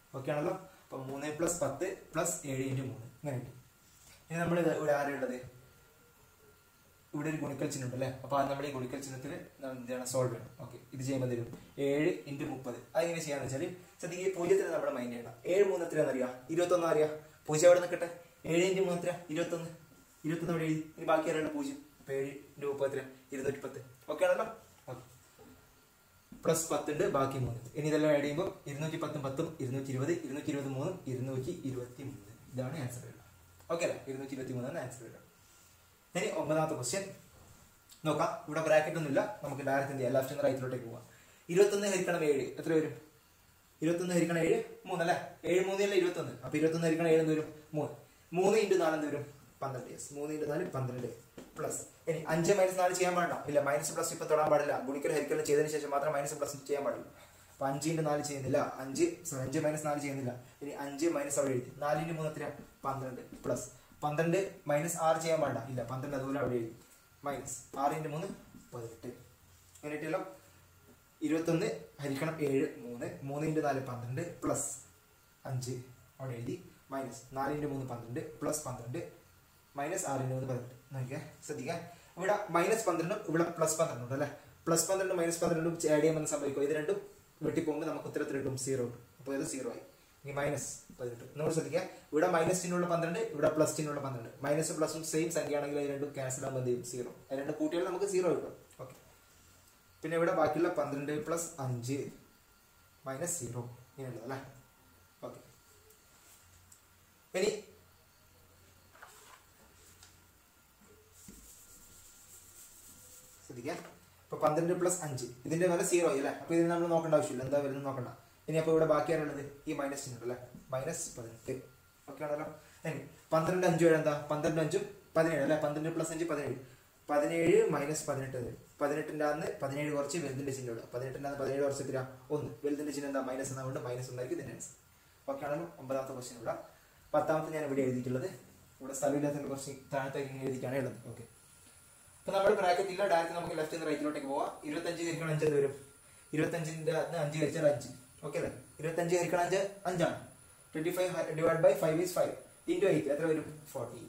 ഓക്കെ ആണല്ലോ അപ്പൊ മൂന്ന് പ്ലസ് പത്ത് പ്ലസ് ഏഴ് ഇൻറ്റു മൂന്ന് ഇങ്ങനെ കിട്ടി ഇനി നമ്മൾ ഇവിടെ ആരുള്ളത് ഇവിടെ ഒരു ഗുണിക്കൽ ചിഹ്നം ഉണ്ട് അല്ലേ അപ്പൊ അത് നമ്മൾ ഈ ഗുണിക്കൽ ചിഹ്നത്തിൽ എന്താണ് സോൾവ് ചെയ്യണം ഓക്കെ ഇത് ചെയ്യുമ്പോൾ തരും ഏഴ് ഇൻറ്റു മുപ്പത് അതെങ്ങനെ ചെയ്യാന്ന് വെച്ചാൽ ശ്രദ്ധിക്കുക ഈ പൂജ്യത്തിന് നമ്മുടെ മൈൻഡ് ചെയ്യണം ഏഴ് മൂന്ന് എത്രയാണെന്ന് അറിയാം ഇരുപത്തൊന്ന് അറിയാം പൂജ്യം അവിടെ നിൽക്കട്ടെ ഏഴ് ഇൻറ്റു മൂന്ന് എത്ര ഇരുപത്തൊന്ന് ഇരുപത്തൊന്ന് അവിടെ എഴുതി ഇനി ബാക്കി അറിയണ്ട പൂജ്യം അപ്പൊ ഏഴ് ഇൻറ്റു മുപ്പത് എത്ര ഇരുന്നൂറ്റി പത്ത് ഓക്കെ ആണല്ലോ ഓക്കെ പ്ലസ് പത്തുണ്ട് ബാക്കി മൂന്ന് ഇനി ഇതെല്ലാം ആഡ് ചെയ്യുമ്പോൾ ഇരുന്നൂറ്റി പത്തും പത്തും ഇരുന്നൂറ്റി ഇരുപത് ഇരുന്നൂറ്റി ഇരുപത് മൂന്നും ഇരുന്നൂറ്റി ഇരുപത്തി മൂന്ന് ഇതാണ് ആൻസർ വരിക ഓക്കെ അല്ലേ ഇരുന്നൂറ്റി ഇരുപത്തി മൂന്നാണ് ആൻസർ വരിക ഇനി ഒമ്പതാമത്തെ ക്വസ്റ്റ്യൻ നോക്കാം ഇവിടെ ബ്രാക്കറ്റ് ഒന്നുമില്ല നമുക്ക് ഡയറക്റ്റ് എന്ത് ചെയ്യാം ലെഫ്റ്റ് റൈറ്റിലോട്ടേക്ക് പോവാം ഇരുപത്തൊന്ന് ഹരിക്കണം ഏഴ് എത്ര വരും ഇരുപത്തൊന്ന് ഹരിക്കണം ഏഴ് മൂന്നല്ലേ ഏഴ് മൂന്നല്ല ഇരുപത്തൊന്ന് അപ്പൊ ഇരുപത്തൊന്ന് ഹരിക്കണം ഏഴ് എന്ത് വരും മൂന്ന് മൂന്ന് ഇൻറ്റു നാല് എന്ത് വരും പന്ത്രണ്ട് യെസ് മൂന്ന് ഇൻറ്റു നാല് പന്ത്രണ്ട് പ്ലസ് ഇനി അഞ്ച് മൈനസ് നാല് ചെയ്യാൻ പാടില്ല ഇല്ല മൈനസ് പ്ലസ് ഇപ്പൊ തൊടാൻ പാടില്ല ഗുണിക്കൽ ഹരിക്കലും ചെയ്തതിന് ശേഷം മാത്രം മൈനസ് പ്ലസ് ചെയ്യാൻ പാടില്ല അപ്പൊ അഞ്ച് ഇൻറ്റു നാല് ചെയ്യുന്നില്ല അഞ്ച് sorry, അഞ്ച് മൈനസ് നാല് ചെയ്യുന്നില്ല ഇനി അഞ്ച് മൈനസ് അവിടെ എഴുതി നാല് ഇൻറ്റു മൂന്ന് എത്രയാ പന്ത്രണ്ട് പ്ലസ് പന്ത്രണ്ട് മൈനസ് ആറ് ചെയ്യാൻ പാടില്ല ഇല്ല പന്ത്രണ്ട് അതുപോലെ അവിടെ എഴുതി മൈനസ് ആറ് ഇൻറ്റു മൂന്ന് പതിനെട്ട് എന്നിട്ടല്ലോ ഇരുപത്തൊന്ന് ഹരിക്കണം ഏഴ് മൂന്ന് മൂന്ന് ഇൻറ്റു നാല് പന്ത്രണ്ട് പ്ലസ് അഞ്ച് അവിടെ എഴുതി മൈനസ് നാല് ഇൻറ്റു മൂന്ന് പന്ത്രണ്ട് പ്ലസ് പന്ത്രണ്ട് മൈനസ് ആറ് ഇൻറ്റു മൂന്ന് പതിനെട്ട് നോക്കിയാൽ ശ്രദ്ധിക്കുക ഇവിടെ മൈനസ് പന്ത്രണ്ടും ഇവിടെ പ്ലസ് പന്ത്രണ്ടും ഉണ്ട് അല്ലേ പ്ലസ് പന്ത്രണ്ടും മൈനസ് പന്ത്രണ്ടും ആഡ് ചെയ്യുമ്പോൾ എന്ത് സംഭവിക്കും ഇത് രണ്ടും വെട്ടിപ്പോകുമ്പോൾ നമുക്ക് ഉത്തരത്തിൽ കിട്ടും സീറോ കിട്ടും അപ്പോൾ ഇത് സീറോ ആയി ഇനി മൈനസ് പതിനെട്ട് നമ്മൾ ശ്രദ്ധിക്കുക ഇവിടെ മൈനസ് ചിഹ്നമുള്ള പന്ത്രണ്ട് ഇവിടെ പ്ലസ് ചിഹ്നമുള്ള പന്ത്രണ്ട് മൈനസ് പ്ലസും സെയിം സംഖ്യ ആണെങ്കിൽ അത് രണ്ടും ക്യാൻസൽ ആകുമ്പോൾ എന്ത് ചെയ്യും സീറോ അത് രണ്ട് കൂട്ടിയാൽ നമുക്ക് സീറോ കിട്ടും ഓക്കെ പിന്നെ ഇവിടെ ബാക്കിയുള്ള പന്ത്രണ്ട് പ്ലസ് അഞ്ച് മൈനസ് സീറോ ഇങ്ങനെയുള്ളത് അല്ലേ ഓക്കെ ഇനി ശ്രദ്ധിക്കാം ഇപ്പൊ പന്ത്രണ്ട് പ്ലസ് അഞ്ച് ഇതിന്റെ വില സീറോ ആയി അല്ലേ അപ്പൊ ഇതിന് നമ്മൾ നോക്കേണ്ട ആവശ്യമില്ല എന്താ വരുന്നത് നോക്കണ്ട ഇനി അപ്പൊ ഇവിടെ ബാക്കി ആരുള്ളത് ഈ മൈനസ് ചിഹ്നം അല്ലേ മൈനസ് പതിനെട്ട് ഓക്കെ ആണല്ലോ ഇനി പന്ത്രണ്ട് അഞ്ചും ഏഴ് എന്താ പന്ത്രണ്ട് അഞ്ചും പതിനേഴ് അല്ലെ പന്ത്രണ്ട് പ്ലസ് അഞ്ച് പതിനേഴ് പതിനേഴ് മൈനസ് പതിനെട്ട് വരും പതിനെട്ടിന്റെ അന്ന് പതിനേഴ് കുറച്ച് വലുതിന്റെ ചിഹ്നം ഇടുക പതിനെട്ടിന്റെ അന്ന് പതിനേഴ് കുറച്ച് എത്ര ഒന്ന് വലുതിന്റെ ചിഹ്നം എന്താ മൈനസ് എന്നതുകൊണ്ട് മൈനസ് ഒന്നായിരിക്കും ഇതിന്റെ ആൻസർ ഓക്കെ ആണല്ലോ ഒമ്പതാമത്തെ ക്വസ്റ്റ്യൻ ഇവിടെ പത്താമത്തെ ഞാൻ ഇവിടെ എഴുതിയിട്ടുള്ളത് ഇവിടെ സ്ഥലമില്ലാത്ത കുറച്ച് താഴത്തേക്ക് ഇങ്ങനെ എഴുതിക്കാണ് ഉള്ളത് ഓക്കെ അപ്പൊ നമ്മൾ ബ്രാക്കറ്റ് ഇല്ല ഡയറക്റ്റ് നമുക്ക് ലെഫ്റ്റ് നിന്ന് റൈറ്റിലോട്ടേക്ക് പോവാം ഇരുപത്തഞ്ച് ഹരിക്കണം അഞ്ച് വരും ഇരുപത്തഞ്ചിന്റെ അന്ന് അഞ്ച് ഹരിച്ചാൽ അഞ്ച് ഓക്കെ അല്ലേ ഇരുപത്തഞ്ച് ഹരിക്കണം അഞ്ച് അഞ്ചാണ് twenty five divide by five is five into eight എത്ര വരും ഫോർട്ടി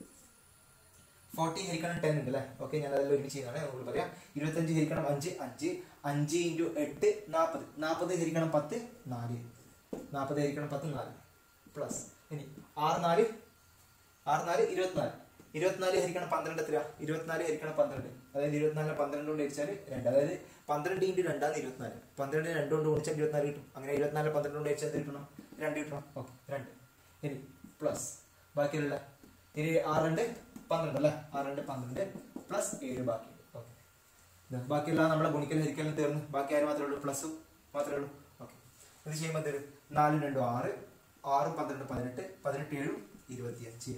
ഫോർട്ടി ഹരിക്കണം ടെൻ ഉണ്ട് അല്ലേ ഓക്കെ ഞാൻ അതെല്ലാം ഒരുമിച്ച് ചെയ്യുന്നതാണ് നമ്മൾ പറയാം ഇരുപത്തഞ്ച് ഹരിക്കണം അഞ്ച് അഞ്ച് അഞ്ച് ഇൻറ്റു എട്ട് നാൽപ്പത് നാൽപ്പത് ഹരിക്കണം പത്ത് നാല് നാൽപ്പത് ഹരിക്കണം പത്ത് നാല് പ്ലസ് ഇനി ആറ് നാല് ആറ് നാല് ഇരുപത്തിനാല് ഇരുപത്തിനാല് ഹരിക്കണം പന്ത്രണ്ട് എത്ര ഇരുപത്തിനാല് ഹരിക്കണം പന്ത്രണ്ട് അതായത് ഇരുപത്തിനാല് പന്ത്രണ്ട് കൊണ്ട് ഹരിച്ചാൽ രണ്ട് അതായത് പന്ത്രണ്ട് ഇൻറ്റു രണ്ടാണ് ഇരുപത്തിനാല് പന്ത്രണ്ട് രണ്ട് കൊണ്ട് ഗുണിച്ചാൽ ഇരുപത്തിനാല് കിട്ടും അങ്ങനെ ഇരുപത്തിനാല് പന്ത്രണ്ട് കൊണ്ട് ഹരിച്ചാൽ എന്ത് കിട്ടണം രണ്ട് കിട്ടണം ഓക്കെ രണ്ട് ഇനി പ്ലസ് ബാക്കിയുള്ള ഇനി ആറ് രണ്ട് പന്ത്രണ്ട് അല്ലേ ആറ് രണ്ട് പന്ത്രണ്ട് പ്ലസ് ഏഴ് ബാക്കി ഓക്കെ ബാക്കിയുള്ള നമ്മളെ ഗുണിക്കൽ ഹരിക്കലും തീർന്നു ബാക്കി ആര് മാത്രമേ ഉള്ളൂ പ്ലസും മാത്രമേ ഉള്ളൂ ഓക്കെ ഇത് ചെയ്യുമ്പോൾ തരും നാലും രണ്ടും ആറ് ആറും പന്ത്രണ്ട് പതിനെട്ട് പതിനെട്ട് ഏഴും ഇരുപത്തിയഞ്ച്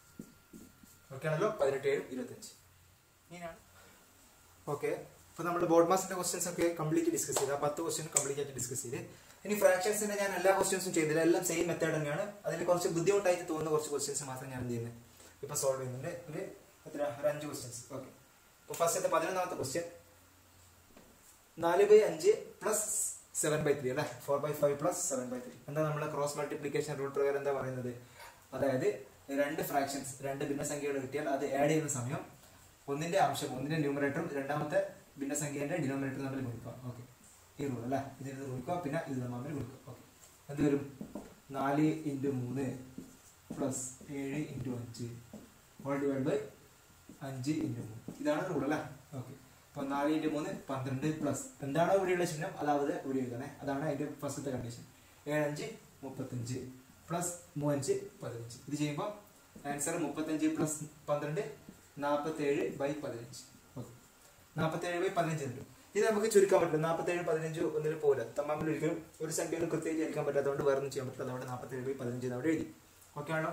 ഓക്കെ ആണല്ലോ പതിനെട്ട് ഏഴും ഇരുപത്തിയഞ്ച് ഇങ്ങനെയാണ് ഓക്കെ ഇപ്പൊ നമ്മൾ ബോർഡ് മാസിന്റെ ക്വസ്റ്റ്യൻസ് ഒക്കെ കംപ്ലീറ്റ് ഡിസ്കസ് ചെയ്ത് ആ പത്ത് ക്വസ്റ്റ്യൻ കംപ്ലീറ്റ് ആയിട്ട് ഡിസ്കസ് ചെയ്ത് ഇനി ഫ്രാക്ഷൻസിന്റെ ഞാൻ എല്ലാ ക്വസ്റ്റ്യൻസും ചെയ്തില്ല എല്ലാം സെയിം മെത്തേഡ് തന്നെയാണ് അതിൽ കുറച്ച് ബുദ്ധിമുട്ടായിട്ട് തോന്നുന്ന കുറച്ച് ക്വസ്റ്റ്യൻസ് മാത്രം ഞാൻ എന്ത് ചെയ്യുന്നത് ഇപ്പൊ സോൾവ് ചെയ്യുന്നുണ്ട് ഒരു എത്ര ഒരു അഞ്ച് ക്വസ്റ്റ്യൻസ് ഓക്കെ ഇപ്പൊ ഫസ്റ്റത്തെ പതിനൊന്നാമത്തെ ക്വസ്റ്റ്യൻ നാല് ബൈ അഞ്ച് പ്ലസ് സെവൻ ബൈ ത്രീ അല്ലെ four by five plus seven by three എന്താ നമ്മുടെ ക്രോസ് മൾട്ടിപ്ലിക്കേഷൻ റൂൾ പ്രകാരം എന്താ പറയുന്നത് അതായത് രണ്ട് ഫ്രാക്ഷൻസ് രണ്ട് ഭിന്നസംഖ്യകൾ കിട്ടിയാൽ അത് ആഡ് ചെയ്യുന്ന സമയം ഒന്നിന്റെ അംശം ഒന്നിന്റെ ന്യൂമറേറ്ററും രണ്ടാമത്തെ ഭിന്നസംഖ്യന്റെ ഡിനോമിനേറ്റർ തമ്മിൽ ഗുണിക്കുക ഓക്കെ ഈ റൂൾ അല്ലേ ഇതിൽ ഗുണിക്കുക പിന്നെ ഇത് തമ്മിൽ ഗുണിക്കുക ഓക്കെ എന്ത് വരും നാല് ഇൻറ്റു മൂന്ന് പ്ലസ് ഏഴ് ഇൻറ്റു അഞ്ച് ഹോൾ ഡിവൈഡ് ബൈ അഞ്ച് ഇൻറ്റു മൂന്ന് ഇതാണ് റൂൾ അല്ലേ ഓക്കെ അപ്പൊ നാല് ഇൻറ്റു മൂന്ന് പന്ത്രണ്ട് പ്ലസ് എന്താണോ ഇവിടെയുള്ള ചിഹ്നം അതാവത് ഇവിടെ എഴുതണേ അതാണ് അതിന്റെ ഫസ്റ്റത്തെ കണ്ടീഷൻ ഏഴഞ്ച് മുപ്പത്തഞ്ച് പ്ലസ് മൂവഞ്ച് പതിനഞ്ച് ഇത് ചെയ്യുമ്പോൾ ആൻസർ മുപ്പത്തഞ്ച് പ്ലസ് പന്ത്രണ്ട് നാൽപ്പത്തേഴ് ബൈ പതിനഞ്ച് ഓക്കെ നാൽപ്പത്തേഴ് ബൈ പതിനഞ്ച് ഉണ്ട് ഇത് നമുക്ക് ചുരുക്കാൻ പറ്റില്ല നാൽപ്പത്തേഴ് പതിനഞ്ച് ഒന്നിൽ പോലെ തമ്മിൽ ഒരിക്കലും ഒരു സംഖ്യയിൽ കൃത്യമായിട്ട് എടുക്കാൻ പറ്റാത്തതുകൊണ്ട് വേറെ ഒന്നും ചെയ്യാൻ പറ്റില്ല അതുകൊണ്ട് നാൽപ്പത്തേഴ് ബൈ പതിനഞ്ച് എന്ന് അവിടെ എഴുതി ഓക്കെ ആണോ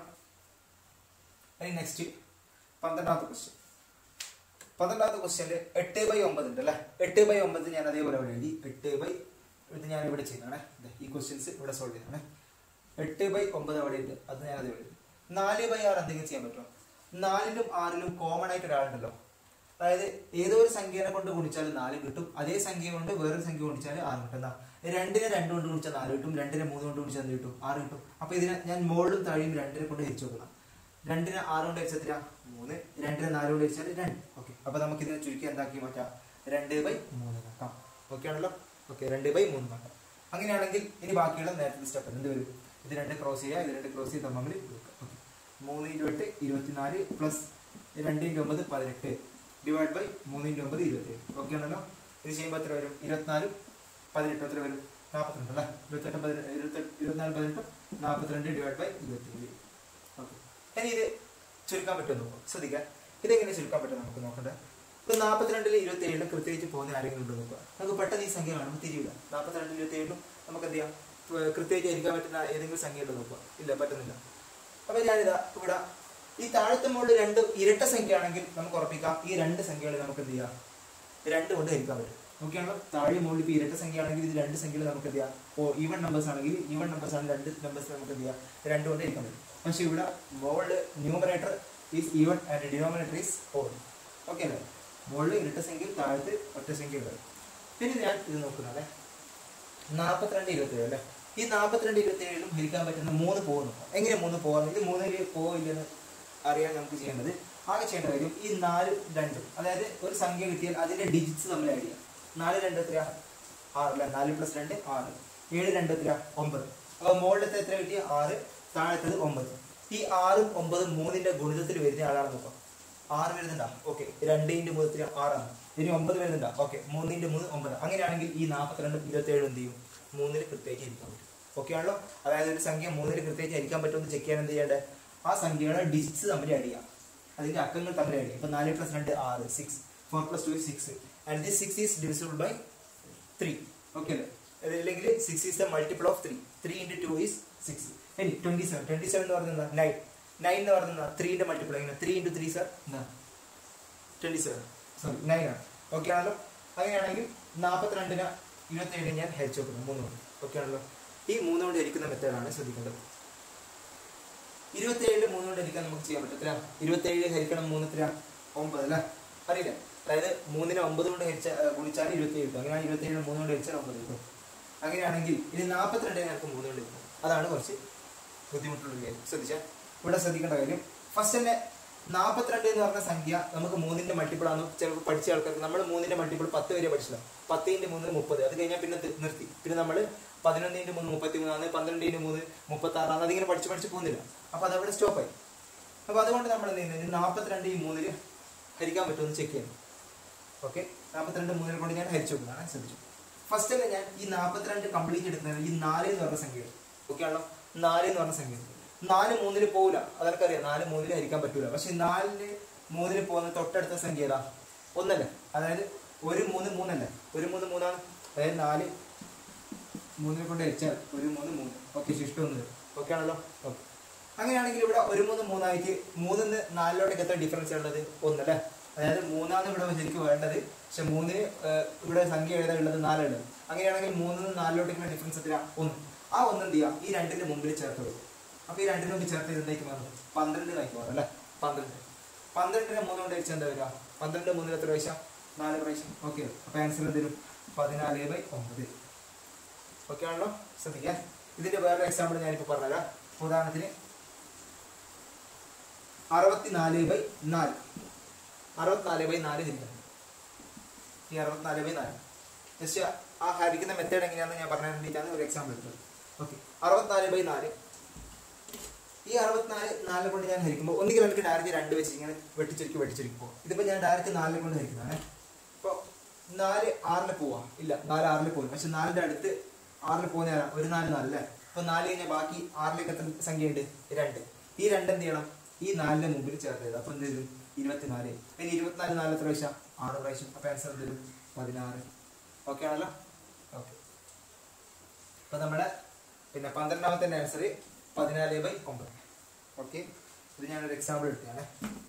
ഇനി നെക്സ്റ്റ് പന്ത്രണ്ടാമത്തെ ക്വസ്റ്റ്യൻ പന്ത്രണ്ടാമത്തെ ക്വസ്റ്റ്യനിൽ എട്ട് ബൈ ഒമ്പത് ഉണ്ട് അല്ലെ എട്ട് ബൈ ഒമ്പത് ഞാൻ അതേപോലെ അവിടെ എഴുതി എട്ട് ബൈ ഇത് ഞാൻ ഇവിടെ ചെയ്യുന്നതാണ് ഈ ക്വസ്റ്റ്യൻസ് ഇവിടെ സോൾവ് ചെയ്യുന്നതാണ് എട്ട് ബൈ ഒമ്പത് അവിടെ ഉണ്ട് അത് ഞാൻ അതേ എഴുതി നാല് ബൈ ആറ് എന്തെങ്കിലും ചെയ്യാൻ പറ്റുമോ നാലിലും ആറിലും കോമൺ ആയിട്ട് ഒരാളുണ്ടല്ലോ അതായത് ഏതോ ഒരു സംഖ്യനെ കൊണ്ട് ഗുണിച്ചാൽ നാല് കിട്ടും അതേ സംഖ്യ കൊണ്ട് വേറൊരു സംഖ്യ ഗുണിച്ചാൽ ആറ് കിട്ടും എന്താ രണ്ടിനെ രണ്ട് കൊണ്ട് ഗുണിച്ചാൽ നാല് കിട്ടും രണ്ടിനെ മൂന്ന് കൊണ്ട് ഗുണിച്ചാൽ എന്ത് കിട്ടും ആറ് കിട്ടും അപ്പൊ ഇതിനെ ഞാൻ മുകളിലും താഴെയും രണ്ടിനെ കൊണ്ട് ഹരിച്ചു നോക്കണം രണ്ടിന് ആറ് കൊണ്ട് ഹരിച്ചാൽ എത്രയാ മൂന്ന് രണ്ടിന് നാല് കൊണ്ട് ഹരിച്ചാൽ രണ്ട് ഓക്കെ അപ്പൊ നമുക്ക് ഇതിനെ ചുരുക്കി എന്താക്കി മാറ്റാം രണ്ട് ബൈ മൂന്ന് ആക്കാം ഓക്കെ ആണല്ലോ ഓക്കെ രണ്ട് ബൈ മൂന്ന് ആക്കാം അങ്ങനെയാണെങ്കിൽ ഇനി ബാക്കിയുള്ള നേരത്തെ സ്റ്റെപ്പ് എന്ത് വരും ഇത് രണ്ട് ക്രോസ് ചെയ്യുക ഇത് രണ്ട് ക്രോസ് ചെയ്ത് തമ്മിൽ ഓക്കെ മൂന്ന് ഇൻറ്റു എട്ട് ഇരുപത്തിനാല് പ്ലസ് രണ്ട് ഇൻറ്റു ഒമ്പത് പതിനെട്ട് ഡിവൈഡ് ബൈ മൂന്ന് ഇൻറ്റു ഒമ്പത് ഇരുപത്തി ഓക്കെ ആണല്ലോ ഇത് ചെയ്യുമ്പോൾ എത്ര വരും ഇരുപത്തിനാലും പതിനെട്ട് എത്ര വരും നാൽപ്പത്തിരണ്ട് അല്ലേ ഇരുപത്തെട്ട് പതിനെട്ട് ഇരുപത്തെട്ട് ഇരുപത്തിനാല് പതിനെട്ട് നാൽപ്പത്തിരണ്ട് ഡിവൈഡ് ബൈ ഇരുപത്തി ഓക്കെ ഇനി ഇത് ചുരുക്കാൻ പറ്റുമോ നോക്കാം ശ്രദ്ധിക്കാം ഇതെങ്ങനെ ചുരുക്കാൻ പറ്റും നമുക്ക് നോക്കണ്ടേ ഇപ്പൊ നാൽപ്പത്തിരണ്ടില് ഇരുപത്തി ഏഴിലും കൃത്യമായിട്ട് പോകുന്ന ആരെങ്കിലും ഉണ്ടോ നോക്കുക നമുക്ക് പെട്ടെന്ന് ഈ സംഖ്യ കാണുമ്പോൾ തിരിയില്ല നാൽപ്പത്തിരണ്ടിൽ ഇരുപത്തി ഏഴിലും നമുക്ക് എന്ത് ചെയ്യാം ഏർ കൃത്യമായിട്ട് ഇരിക്കാൻ പറ്റുന്ന ഏതെങ്കിലും സംഖ്യ ഉണ്ടോ നോക്കുക ഇല്ല പറ്റുന്നില്ല അപ്പൊ ഞാനിതാ ഇവിടെ ഈ താഴത്തെ മുകളിൽ രണ്ട് ഇരട്ട സംഖ്യ ആണെങ്കിൽ നമുക്ക് ഉറപ്പിക്കാം ഈ രണ്ട് സംഖ്യകൾ നമുക്ക് എന്ത് ചെയ്യാം രണ്ട് കൊണ്ട് ഹരിക്കാൻ പറ്റും ഓക്കെയാണല്ലോ താഴെ മുകളിൽ ഇപ്പൊ ഇരട്ട സംഖ്യ ആണെങ്കിൽ ഇത് രണ്ട് സംഖ്യകൾ നമുക്ക് എന്ത് ചെയ്യാം ഓ ഈവൺ നമ്പേഴ്സ് ആണെങ്കിൽ ഈവൺ നമ്പേഴ്സ് ആണ് രണ്ട് നമ്പേഴ്സ് നമുക്ക് എന്ത് ചെയ്യാം രണ്ട് കൊണ്ട് ഹരിക്കാൻ പറ്റും പക്ഷെ ഇവിടെ മുകളിൽ numerator is even and denominator is odd okay അല്ലേ മുകളിൽ ഇരട്ട സംഖ്യ താഴത്ത് ഒറ്റ സംഖ്യ ഉണ്ട് പിന്നെ ഞാൻ ഇത് നോക്കുന്നല്ലേ നാൽപ്പത്തിരണ്ട് ഇരുപത്തി ഏഴ് അല്ലേ ഈ നാൽപ്പത്തിരണ്ട് ഇരുപത്തി ഏഴിലും ഹരിക്കാൻ പറ്റുന്ന മൂന്ന് പോകുന്നു എങ്ങനെ മൂന്ന് പോകാൻ ഇത് മൂന്നില് പോവില്ലെന്ന് അറിയാൻ നമുക്ക് ചെയ്യേണ്ടത് ആകെ ചെയ്യേണ്ട കാര്യം ഈ നാല് രണ്ടും അതായത് ഒരു സംഖ്യ കിട്ടിയാൽ അതിന്റെ ഡിജിറ്റ്സ് തമ്മിൽ ആഡ് ചെയ്യാം നാല് രണ്ട് എത്രയാ ആറ് അല്ലേ നാല് പ്ലസ് രണ്ട് ആറ് ഏഴ് രണ്ട് എത്രയാ ഒമ്പത് അപ്പൊ മുകളിലത്തെ എത്ര കിട്ടിയ ആറ് താഴത്തത് ഒമ്പത് ഈ ആറും ഒമ്പതും മൂന്നിന്റെ ഗുണിതത്തിൽ വരുന്ന ആളാണ് നോക്കാം ആറ് വരുന്നുണ്ടാ ഓക്കെ രണ്ട് ഇൻറ്റു മൂന്ന് എത്രയാ ആറാണ് ഇനി ഒമ്പത് വരുന്നുണ്ടാ ഓക്കെ മൂന്ന് ഇൻറ്റു മൂന്ന് ഒമ്പത് അങ്ങനെയാണെങ്കിൽ ഈ നാൽപ്പത്തിരണ്ടും ഇരുപത്തി ഏഴും എന്ത് ചെയ്യും മൂന്നിൽ കൃത്യമായിട്ട് ഇരിക്കാൻ പറ്റും ഓക്കെ ആണല്ലോ അതായത് ഒരു സംഖ്യ മൂന്നിൽ കൃത്യമായിട്ട് ഇരിക്കാൻ പറ്റുമെന്ന് ചെക്ക് ചെയ്യാൻ എന്ത് ചെയ്യേണ്ടത് ആ സംഖ്യയുടെ ഡിജിറ്റ്സ് തമ്മിൽ ആഡ് ചെയ്യാം അതിന്റെ അക്കങ്ങൾ തമ്മിൽ ആഡ് ചെയ്യാം ഇപ്പൊ നാല് പ്ലസ് രണ്ട് ആറ് six four plus two six and this six is divisible by three okay അല്ലേ അല്ലെങ്കിൽ six is the multiple of three three into two is six ഇനി ട്വന്റി സെവൻ ട്വന്റി സെവൻ എന്ന് പറയുന്നത് നയൻ നയൻ എന്ന് പറയുന്നത് ത്രീന്റെ മൾട്ടിപ്പിൾ എങ്ങനെ ത്രീ ഇൻറ്റു ത്രീ സാർ എന്താ ട്വന്റി സെവൻ സോറി നയൻ ആണ് ഓക്കെ ആണല്ലോ അങ്ങനെയാണെങ്കിൽ നാൽപ്പത്തിരണ്ടിന് ഇരുപത്തി ഏഴ് ഞാൻ ഹരിച്ചു നോക്കുന്നു മൂന്ന് കൊണ്ട് ഓക്കെ ആണല്ലോ ഈ മൂന്ന് കൊണ്ട് ഹരിക്കുന്ന മെത്തേഡാണ് ശ്രദ്ധിക്കേണ്ടത് ഇരുപത്തി ഏഴില് മൂന്ന് കൊണ്ട് ഹരിക്കാൻ നമുക്ക് ചെയ്യാൻ പറ്റും എത്ര ഇരുപത്തി ഏഴ് ഹരിക്കണം മൂന്ന് എത്ര ഒമ്പത് അല്ലേ അറിയില്ല അതായത് മൂന്നിനെ ഒമ്പത് കൊണ്ട് ഹരിച്ച ഗുണിച്ചാൽ ഇരുപത്തി ഏഴ് കിട്ടും അങ്ങനെയാണ് ഇരുപത്തി ഏഴിന് മൂന്ന് കൊണ്ട് ഹരിച്ചാൽ ഒമ്പത് കിട്ടും അങ്ങനെയാണെങ്കിൽ ഇനി നാൽപ്പത്തിരണ്ടിന് ഞങ്ങൾക്ക് മൂന്ന് കൊണ്ട് കിട്ടും അതാണ് കുറച്ച് ബുദ്ധിമുട്ടുള്ള ഒരു കാര്യം ശ്രദ്ധിച്ചാൽ ഇവിടെ ശ്രദ്ധിക്കേണ്ട കാര്യം ഫസ്റ്റ് തന്നെ നാൽപ്പത്തിരണ്ട് എന്ന് പറഞ്ഞ സംഖ്യ നമുക്ക് മൂന്നിന്റെ മൾട്ടിപ്പിൾ ആണ് ചിലപ്പോൾ പഠിച്ച ആൾക്കാർക്ക് നമ്മൾ മൂന്നിന്റെ മൾട്ടിപ്പിൾ പത്ത് വരെ പഠിച്ചില്ല പത്ത് ഇൻറ്റ് മൂന്ന് മുപ്പത് അത് കഴിഞ്ഞാൽ പിന്നെ തി- നിർത്തി പിന്നെ നമ്മൾ പതിനൊന്ന് ഇൻറ്റ് മൂന്ന് മുപ്പത്തി മൂന്നാണ് പന്ത്രണ്ട് ഇൻറ്റ് മൂന്ന് മുപ്പത്തി ആറാണ് അതിങ്ങനെ പഠിച്ച് പഠിച്ച് പോകുന്നില്ല അപ്പൊ അതവിടെ സ്റ്റോപ്പായി അപ്പൊ അതുകൊണ്ട് നമ്മൾ എന്ത് ചെയ്യുന്നത് നാൽപ്പത്തിരണ്ട് ഈ മൂന്നില് ഹരിക്കാൻ പറ്റുമെന്ന് ചെക്ക് ചെയ്യണം ഓക്കെ നാൽപ്പത്തിരണ്ട് മൂന്നിൽ കൊണ്ട് ഞാൻ ഹരിച്ചു നോക്കുന്നതാണ് ശ്രദ്ധിച്ചു ഫസ്റ്റ് തന്നെ ഞാൻ ഈ നാൽപ്പത്തിരണ്ട് കംപ്ലീറ്റ് എടുക്കുന്നത് ഈ നാല് എന്ന് പറഞ്ഞ സംഖ്യ ഓക്കെ ആണല്ലോ നാല് എന്ന് പറഞ്ഞ സംഖ്യ നാല് മൂന്നില് പോവില്ല അതൊക്കെ നാല് മൂന്നില് ഹരിക്കാൻ പറ്റൂല പക്ഷെ നാലിന് മൂന്നില് പോകുന്ന തൊട്ടടുത്ത സംഖ്യ ഏതാ ഒന്നല്ലേ അതായത് ഒരു മൂന്ന് മൂന്നല്ലേ ഒരു മൂന്ന് മൂന്നാണ് അതായത് നാല് മൂന്നിനെ കൊണ്ട് ഹരിച്ചാൽ ഒരു മൂന്ന് മൂന്ന് ഓക്കെ ശിഷ്ടം ഒന്ന് വരും ഓക്കെ ആണല്ലോ ഓക്കെ അങ്ങനെയാണെങ്കിൽ ഇവിടെ ഒരു മൂന്ന് മൂന്നായിട്ട് മൂന്നിന്ന് നാലിലോട്ടേക്ക് എത്ര ഡിഫറൻസ് ഉള്ളത് ഒന്നല്ലേ അതായത് മൂന്നാണ് ഇവിടെ ശരിക്കും വേണ്ടത് പക്ഷെ മൂന്നിന് ഏർ, ഇവിടെ സംഖ്യ ഏതാ ഉള്ളത് നാലുള്ളത് അങ്ങനെയാണെങ്കിൽ മൂന്നിന്ന് നാലിലോട്ടേക്കുള്ള ഡിഫറൻസ് എത്ര ഒന്ന് ആ ഒന്ന് എന്ത് ചെയ്യാം ഈ രണ്ടിന്റെ മുമ്പിൽ ചേർത്ത് വരും അപ്പൊ ഈ രണ്ടിനും കൂടി ചേർത്ത് എന്തായിട്ട് മാറും പന്ത്രണ്ട് ആയിട്ട് മാറും അല്ലേ പന്ത്രണ്ട് പന്ത്രണ്ടിന് മൂന്ന് കൊണ്ട് വെച്ചാൽ എന്താ വരിക പന്ത്രണ്ട് മൂന്നിൽ എത്ര പ്രാവശ്യം നാല് പ്രാവശ്യം ഓക്കെ അപ്പൊ ആൻസർ എന്ത് വരും പതിനാല് ബൈ ഒമ്പത് ഓക്കെ ആണല്ലോ ശ്രദ്ധിക്കാം ഇതിന്റെ വേറൊരു എക്സാമ്പിൾ ഞാനിപ്പോ പറഞ്ഞുതരാം ഉദാഹരണത്തിന് അറുപത്തിനാല് ബൈ നാല് അറുപത്തിനാല് ബൈ നാല് ഹരിക്കണം ഈ അറുപത്തിനാല് ബൈ നാല് ജസ്റ്റ് ആ ഹരിക്കുന്ന മെത്തേഡ് എങ്ങനെയാണെന്ന് ഞാൻ പറയാൻ വേണ്ടിയിട്ടാണ് ഒരു എക്സാമ്പിൾ എടുത്തത് ഓക്കെ അറുപത്തിനാല് ബൈ നാല് ഈ അറുപത്തിനാല് നാല് കൊണ്ട് ഞാൻ ഹരിക്കുമ്പോൾ ഒന്നുകിൽ എനിക്ക് ഡയറക്റ്റ് രണ്ട് വെച്ച് ഇങ്ങനെ വെട്ടിച്ചുരുക്കി വെട്ടിച്ചുരുക്കി പോവാം ഇതിപ്പോ ഞാൻ ഡയറക്റ്റ് നാലിനെ കൊണ്ട് ഹരിക്കുന്നതാണ് ഇപ്പൊ നാല് ആറിൽ പോവാ ഇല്ല നാല് ആറിൽ പോകും പക്ഷെ നാലിന്റെ അടുത്ത് ആറിൽ പോകുന്ന ആരാ? ഒരു നാല് നാല് അല്ലേ അപ്പൊ നാല് കഴിഞ്ഞാൽ ബാക്കി ആറിലേക്ക് എത്ര സംഖ്യ ഉണ്ട് രണ്ട് ഈ രണ്ട് എന്ത് ചെയ്യണം ഈ നാലിന്റെ മുമ്പിൽ ചേർത്ത് എഴുതാം അപ്പൊ എന്ത് വരും ഇരുപത്തിനാല് പിന്നെ ഇരുപത്തിനാല് നാല് എത്ര പ്രാവശ്യം ആറ് പ്രാവശ്യം അപ്പൊ ആൻസർ എന്ത് വരും പതിനാറ് ഓക്കെ ആണല്ലോ ഓക്കെ അപ്പൊ നമ്മുടെ പിന്നെ പന്ത്രണ്ടാമത്തെ ആൻസർ പതിനാല് ബൈ ഒമ്പത് ഓക്കെ ഇത് ഞാനൊരു എക്സാമ്പിൾ എടുത്തതാണ്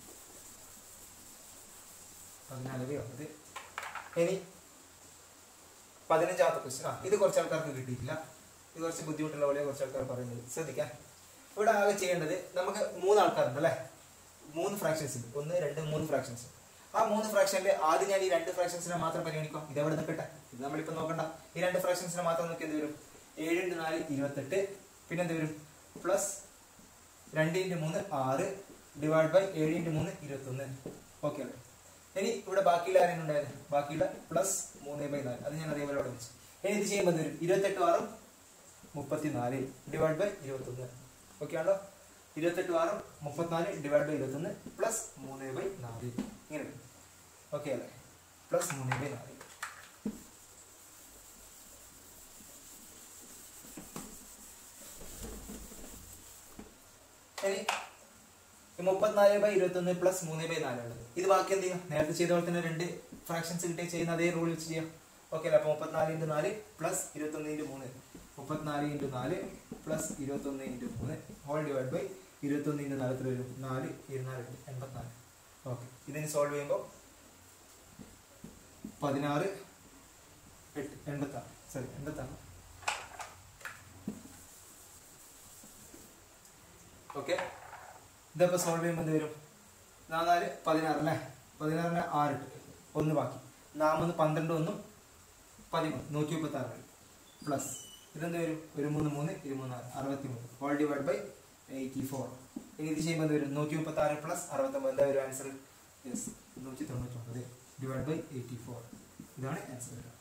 പതിനാല് ബൈ ഒമ്പത് ഇനി പതിനഞ്ചാമത്തെ ക്വസ്റ്റ്യൻ ആ ഇത് കുറച്ച് ആൾക്കാർക്ക് കിട്ടിയിട്ടില്ല ഇത് കുറച്ച് ബുദ്ധിമുട്ടുള്ള പോലെ കുറച്ച് ആൾക്കാർ പറയുന്നത് ശ്രദ്ധിക്കാം ഇവിടെ ആകെ ചെയ്യേണ്ടത് നമുക്ക് മൂന്ന് ആൾക്കാരുണ്ട് അല്ലേ മൂന്ന് ഫ്രാക്ഷൻസ് ഉണ്ട് ഒന്ന് രണ്ട് മൂന്ന് ഫ്രാക്ഷൻസ് ആ മൂന്ന് ഫ്രാക്ഷനിൽ ആദ്യം ഞാൻ ഈ രണ്ട് ഫ്രാക്ഷൻസിനെ മാത്രം പരിഗണിക്കാം ഇത് എവിടെ നിൽക്കട്ടെ ഇത് നമ്മളിപ്പോ നോക്കണ്ട ഈ രണ്ട് ഫ്രാക്ഷൻസിനെ മാത്രം നോക്കി എന്ത് വരും ഏഴ് ഇൻറ്റു നാല് ഇരുപത്തെട്ട് പിന്നെ എന്ത് വരും പ്ലസ് രണ്ട് ഇൻറ്റു മൂന്ന് ആറ് ഡിവൈഡ് ബൈ ഏഴ് ഇൻറ്റു മൂന്ന് ഇരുപത്തൊന്ന് ഓക്കെ അല്ലേ ഇനി ഇവിടെ ബാക്കിയുള്ള ആരെങ്കിലും ഉണ്ടായത് ബാക്കിയുള്ള പ്ലസ് മൂന്ന് ബൈ നാല് അത് ഞാൻ അതേപോലെ അവിടെ വെച്ചു ഇനി ഇത് ചെയ്യുമ്പോൾ എന്ത് വരും ഇരുപത്തെട്ട് ആറും മുപ്പത്തിനാല് ഡിവൈഡ് ബൈ ഇരുപത്തൊന്ന് ഓക്കെ ആണല്ലോ ഇരുപത്തെട്ട് ആറും മുപ്പത്തിനാല് ഡിവൈഡ് ബൈ ഇരുപത്തൊന്ന് പ്ലസ് മൂന്ന് ബൈ നാല് ഇങ്ങനെ വരും ഓക്കെ അല്ലേ പ്ലസ് മൂന്ന് ബൈ നാല് ഇനി ഈ മുപ്പത്തിനാല് ബൈ ഇരുപത്തൊന്ന് പ്ലസ് മൂന്ന് ബൈ നാലുള്ളത് ഇത് ബാക്കി എന്ത് ചെയ്യാം നേരത്തെ ചെയ്ത പോലെ തന്നെ രണ്ട് ഫ്രാക്ഷൻസ് കിട്ടി ചെയ്യുന്ന അതേ റൂൾ വെച്ച് ചെയ്യാം ഓക്കെ അല്ലേ അപ്പൊ മുപ്പത്തിനാല് ഇൻറ്റു നാല് പ്ലസ് ഇരുപത്തൊന്ന് ഇൻറ്റു മൂന്ന് മുപ്പത്തിനാല് ഇൻറ്റു നാല് പ്ലസ് ഇരുപത്തൊന്ന് ഇൻറ്റു മൂന്ന് ഹോൾ ഡിവൈഡ് ബൈ ഇരുപത്തൊന്ന് ഇൻറ്റു നാല് എത്ര വരും നാല് ഇരുന്നാല് എൺപത്തിനാല് ഓക്കെ ഇതിന് സോൾവ് ചെയ്യുമ്പോൾ പതിനാറ് എട്ട് എൺപത്താറ് സോറി എൺപത്താറ് ഓക്കെ ഇതപ്പോൾ സോൾവ് ചെയ്യുമ്പോൾ എന്ത് വരും നാല് പതിനാറ് അല്ലേ പതിനാറിന് ആറ് ഇട്ട് ഒന്ന് ബാക്കി നാമൊന്ന് പന്ത്രണ്ട് ഒന്നും പതിമൂന്ന് നൂറ്റി മുപ്പത്തി ആറ് വരും പ്ലസ് ഇതെന്ത് വരും ഒരു മൂന്ന് മൂന്ന് ഇരുമൂന്നാല് അറുപത്തി മൂന്ന് whole divide by eighty four ഇനി ഇത് ചെയ്യുമ്പോൾ എന്ത് വരും നൂറ്റി മുപ്പത്തി ആറ് പ്ലസ് അറുപത്തൊമ്പത് എന്താ വരും ആൻസർ യെസ് നൂറ്റി തൊണ്ണൂറ്റി ഒമ്പത് ഡിവൈഡ് ബൈ എയ്റ്റി ഫോർ ഇതാണ് ആൻസർ വരിക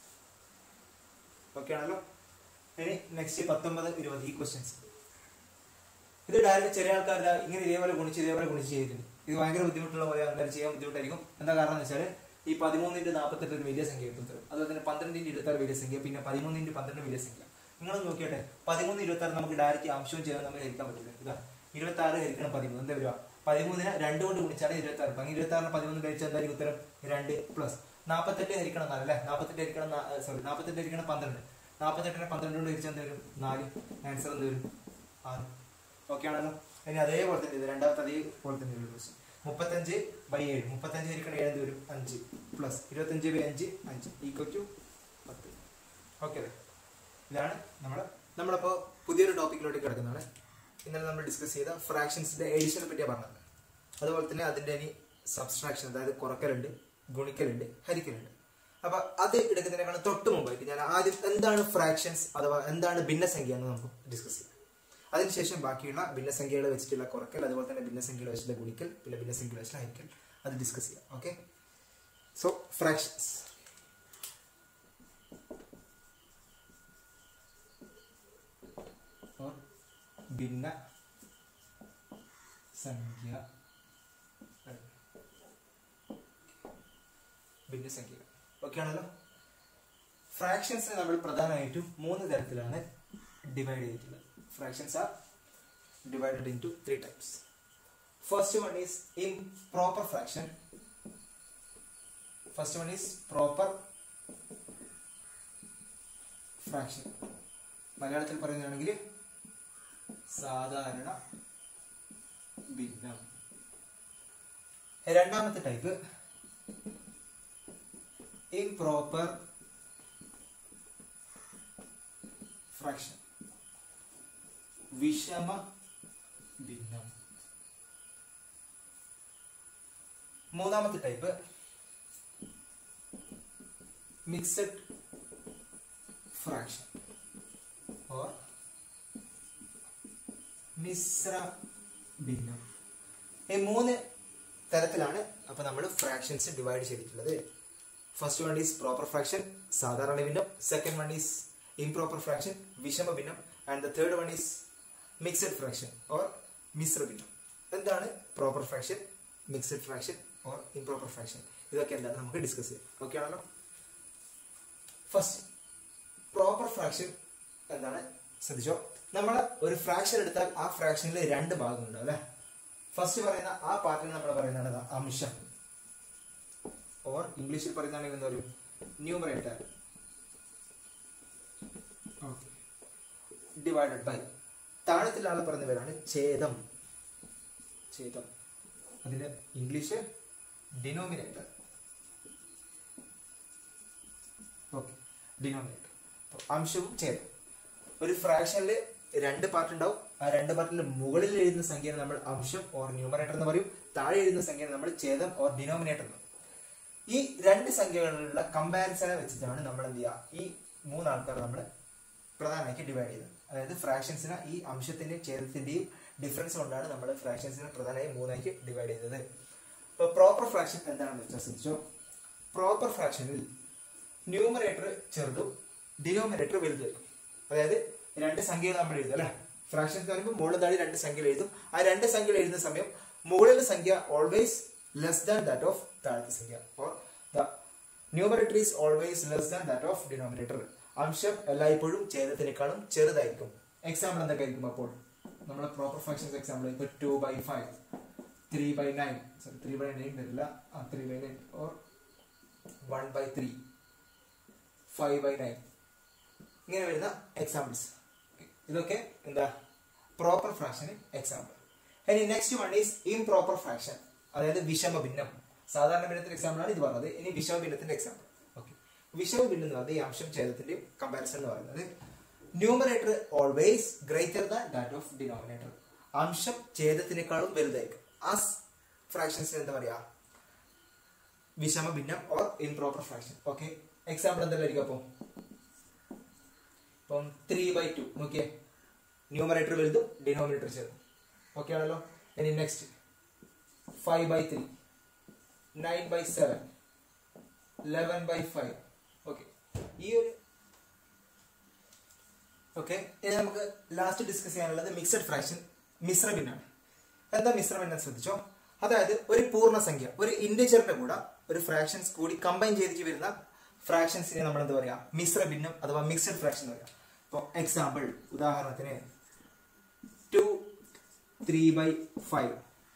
ഓക്കെ ആണല്ലോ ഇനി നെക്സ്റ്റ് പത്തൊമ്പത് ഇരുപത് ഈ ക്വസ്റ്റ്യൻസ് ഇത് ഡയറക്റ്റ് ചെറിയ ആൾക്കാർ ഇങ്ങനെ ഇതേപോലെ ഗുണിച്ച് ഇതേപോലെ ഗുണിച്ച് ചെയ്തിട്ടുണ്ട് ഇത് ഭയങ്കര ബുദ്ധിമുട്ടുള്ള പോലെ എന്തായാലും ചെയ്യാൻ ബുദ്ധിമുട്ടായിരിക്കും എന്താ കാരണം എന്ന് വെച്ചാൽ ഈ പതിമൂന്നിന്റെ നാൽപ്പത്തെട്ട് ഒരു വലിയ സംഖ്യ കിട്ടും തരും അതുപോലെ തന്നെ പന്ത്രണ്ടിന്റെ ഇരുപത്താറ് വലിയ സംഖ്യ പിന്നെ പതിമൂന്നിന്റെ പന്ത്രണ്ട് വലിയ സംഖ്യ നിങ്ങൾ നോക്കിയട്ടെ പതിമൂന്ന് ഇരുപത്തി ആറ് നമുക്ക് ഡയറക്റ്റ് അംശവും ചെയ്യാൻ നമുക്ക് ഹരിക്കാൻ പറ്റില്ല ഇതാ ഇരുപത്തി ആറ് ഹരിക്കണം പതിമൂന്ന് എന്താ വരിക പതിമൂന്നിന് രണ്ട് കൊണ്ട് ഗുണിച്ചാണ് ഇരുപത്തി ആറ് അങ്ങനെ ഇരുപത്തി ആറിന് പതിമൂന്ന് കഴിച്ചാൽ എന്തായാലും ഉത്തരം രണ്ട് പ്ലസ് നാൽപ്പത്തെട്ട് ഹരിക്കണം നാല് അല്ലേ നാൽപ്പത്തെട്ട് ഹരിക്കണം സോറി നാൽപ്പത്തെട്ട് ഹരിക്കണം പന്ത്രണ്ട് നാൽപ്പത്തെട്ടിനെ പന്ത്രണ്ട് കൊണ്ട് ഹരിച്ചാൽ എന്താ വരും നാല് ആൻസർ എന്ത് വരും ആറ് ഓക്കെ ആണല്ലോ ഇനി അതേപോലെ തന്നെ ഇത് രണ്ടാമത്തെ അതേപോലെ തന്നെ ഒരു ക്വസ്റ്റ്യൻ മുപ്പത്തഞ്ച് ബൈ ഏഴ് മുപ്പത്തഞ്ച് ഹരിക്കണം ഏഴ് എന്ത് വരും അഞ്ച് പ്ലസ് ഇരുപത്തഞ്ച് ബൈ അഞ്ച് അഞ്ച് ഈക്വൽ ടു പത്ത് ഓക്കെ അല്ലേ ഇതാണ് നമ്മൾ നമ്മളിപ്പോൾ പുതിയൊരു ടോപ്പിക്കിലോട്ട് കിടക്കുന്നതാണ് ഇന്നലെ നമ്മൾ ഡിസ്കസ് ചെയ്ത ഫ്രാക്ഷൻസിന്റെ എഡിഷനെ പറ്റിയാണ് പറഞ്ഞത് അതുപോലെ തന്നെ അതിന്റെ ഇനി സബ്സ്ട്രാക്ഷൻ അതായത് കുറക്കലുണ്ട് ഗുണിക്കലുണ്ട് ഹരിക്കലുണ്ട് അപ്പൊ അത് എടുക്കുന്നതിനേക്കാളും തൊട്ട് മുമ്പായിട്ട് ഞാൻ ആദ്യം എന്താണ് ഫ്രാക്ഷൻസ് അഥവാ എന്താണ് ഭിന്നസംഖ്യ എന്ന് നമുക്ക് ഡിസ്കസ് ചെയ്യാം അതിനുശേഷം ബാക്കിയുള്ള ഭിന്നസംഖ്യകൾ വെച്ചിട്ടുള്ള കുറക്കൽ അതുപോലെ തന്നെ ഭിന്നസംഖ്യകൾ വെച്ചിട്ടുള്ള ഗുണിക്കൽ പിന്നെ ഭിന്നസംഖ്യകൾ വെച്ചിട്ടുള്ള ഹരിക്കൽ അത് ഡിസ്കസ് ചെയ്യാം ഓക്കെ സോ ഫ്രാക്ഷൻസ് और ഭിന്ന സംഖ്യ ഭിന്നസംഖ്യകൾ ഓക്കെ ആണല്ലോ ഫ്രാക്ഷൻസിനെ നമ്മൾ പ്രധാനമായിട്ടും മൂന്ന് തരത്തിലാണ് ഡിവൈഡ് ചെയ്തിട്ടുള്ളത് fractions are divided into three types first one is improper fraction first one is proper fraction മലയാളത്തിൽ പറയുകയാണെങ്കിൽ സാധാരണ ഭിന്നം രണ്ടാമത്തെ ടൈപ്പ് ഇംപ്രോപ്പർ ഫ്രാക്ഷൻ വിഷമ ഭിന്നം മൂന്നാമത്തെ ടൈപ്പ് മിക്സഡ് ഫ്രാക്ഷൻ ഓർ മിശ്ര ഭിന്നം ഈ മൂന്ന് തരത്തിലാണ് അപ്പൊ നമ്മൾ ഫ്രാക്ഷൻസ് ഡിവൈഡ് ചെയ്തിട്ടുള്ളത് first one is proper fraction സാധാരണ ഭിന്നം second one is improper fraction വിഷമ ഭിന്നം and the third one is mixed fraction or മിശ്ര ഭിന്നം എന്താണ് proper fraction mixed fraction or improper fraction ഇതൊക്കെ എന്താണ് നമുക്ക് ഡിസ്കസ് ചെയ്യാം ഓക്കെ ആണല്ലോ ഫസ്റ്റ് പ്രോപ്പർ ഫ്രാക്ഷൻ എന്താണ് ശ്രദ്ധിച്ചോ നമ്മൾ ഒരു ഫ്രാക്ഷൻ എടുത്താൽ ആ ഫ്രാക്ഷനിൽ രണ്ട് ഭാഗങ്ങളുണ്ട് അല്ലെ ഫസ്റ്റ് പറയുന്ന ആ പാർട്ടിന് നമ്മൾ പറയുന്നതാണ് അംശം ഓർ ഇംഗ്ലീഷിൽ പറയുന്നതാണെങ്കിൽ എന്താ പറയും ന്യൂമറേറ്റർ ഡിവൈഡഡ് ബൈ താഴത്തിൽ ആളെ പറഞ്ഞ പേരാണ് ഛേദം ഛേദം അതിന്റെ ഇംഗ്ലീഷ് ഡിനോമിനേറ്റർ ഓക്കെ ഡിനോമിനേറ്റർ അംശവും ഛേദം ഒരു ഫ്രാക്ഷനിൽ രണ്ട് പാർട്ട് ഉണ്ടാവും ആ രണ്ട് പാർട്ടിന്റെ മുകളിൽ എഴുതുന്ന സംഖ്യയെ നമ്മൾ അംശം ഓർ ന്യൂമറേറ്റർ എന്ന് പറയും താഴെ എഴുതുന്ന സംഖ്യയെ നമ്മൾ ഛേദം ഓർ ഡിനോമിനേറ്റർ എന്ന് പറയും ഈ രണ്ട് സംഖ്യകളിലുള്ള കമ്പാരിസനെ വെച്ചിട്ടാണ് നമ്മൾ എന്ത് ചെയ്യുക ഈ മൂന്ന് ആൾക്കാർ നമ്മൾ പ്രധാനമായിട്ട് ഡിവൈഡ് ചെയ്തത് അതായത് ഫ്രാക്ഷൻസിനെ ഈ അംശത്തിന്റെയും ഛേദത്തിന്റെയും ഡിഫറൻസ് കൊണ്ടാണ് നമ്മൾ ഫ്രാക്ഷൻസിനെ പ്രധാനമായും മൂന്നായിട്ട് ഡിവൈഡ് ചെയ്തത് ഇപ്പോൾ പ്രോപ്പർ ഫ്രാക്ഷൻ എന്താണെന്ന് വെച്ചാൽ ശ്രദ്ധിച്ചോ പ്രോപ്പർ ഫ്രാക്ഷനിൽ ന്യൂമറേറ്റർ ചെറുതും ഡിനോമിനേറ്റർ വലുതായിരിക്കും അതായത് രണ്ട് സംഖ്യകൾ നമ്മൾ എഴുതും അല്ലെ ഫ്രാക്ഷൻസ് പറയുമ്പോൾ മുകളിൽ താഴെ രണ്ട് സംഖ്യകൾ എഴുതും ആ രണ്ട് സംഖ്യകൾ എഴുതുന്ന സമയം മുകളിലെ സംഖ്യ always less than that of താഴത്തെ സംഖ്യ or the numerator is always less than that of denominator അംശം എല്ലായ്പ്പോഴും ഛേദത്തിനേക്കാളും ചെറുതായിരിക്കും എക്സാമ്പിൾ എന്തൊക്കെ ആയിരിക്കും അപ്പോൾ നമ്മുടെ പ്രോപ്പർ ഫംഗ്ഷൻസ് എക്സാമ്പിൾ ഇപ്പോൾ two by five three by nine sorry three by nine വരില്ല ആ three by nine or one by three five by nine ഇങ്ങനെ വരുന്ന എക്സാമ്പിൾസ് ഇതൊക്കെ എന്താ പ്രോപ്പർ ഫ്രാക്ഷന് എക്സാമ്പിൾ ഇനി next one is improper fraction അതായത് വിഷമ ഭിന്നം സാധാരണ ഭിന്നത്തിന്റെ എക്സാമ്പിൾ ആണ് ഇത് പറഞ്ഞത് ഇനി വിഷമ ഭിന്നത്തിന്റെ എക്സാമ്പിൾ ഓക്കെ വിഷമ ഭിന്നം എന്ന് പറയുന്നത് ഈ അംശം ഛേദത്തിന്റെ കമ്പാരിസൺ എന്ന് പറയുന്നത് numerator always greater than that of denominator അംശം ഛേദത്തിനേക്കാളും വലുതായിരിക്കും ആ ഫ്രാക്ഷൻസിന് എന്താ പറയാ വിഷമ ഭിന്നം or improper fraction okay example എന്തായിരിക്കും അപ്പം ഇപ്പം ത്രീ ബൈ ടു നോക്കിയേ ന്യൂമറേറ്റർ വലുതും ഡിനോമിനേറ്റർ ചെറുതും ഓക്കെ ആണല്ലോ ഇനി next five by three nine by seven eleven by five okay ഈ ഒരു ഓക്കെ ഇനി നമുക്ക് ലാസ്റ്റ് ഡിസ്കസ് ചെയ്യാനുള്ളത് മിക്സഡ് ഫ്രാക്ഷൻ മിശ്രഭിന്നാണ് എന്താ മിശ്രഭിന്നം ശ്രദ്ധിച്ചോ അതായത് ഒരു പൂർണ്ണസംഖ്യ ഒരു ഇൻഡിജറിന്റെ കൂടെ ഒരു ഫ്രാക്ഷൻസ് കൂടി കമ്പൈൻ ചെയ്തിട്ട് വരുന്ന ഫ്രാക്ഷൻസിനെ നമ്മൾ എന്താ പറയാ മിശ്രഭിന്നം അഥവാ മിക്സഡ് ഫ്രാക്ഷൻ എന്ന് പറയാം ഇപ്പോൾ എക്സാമ്പിൾ ഉദാഹരണത്തിന് two three by five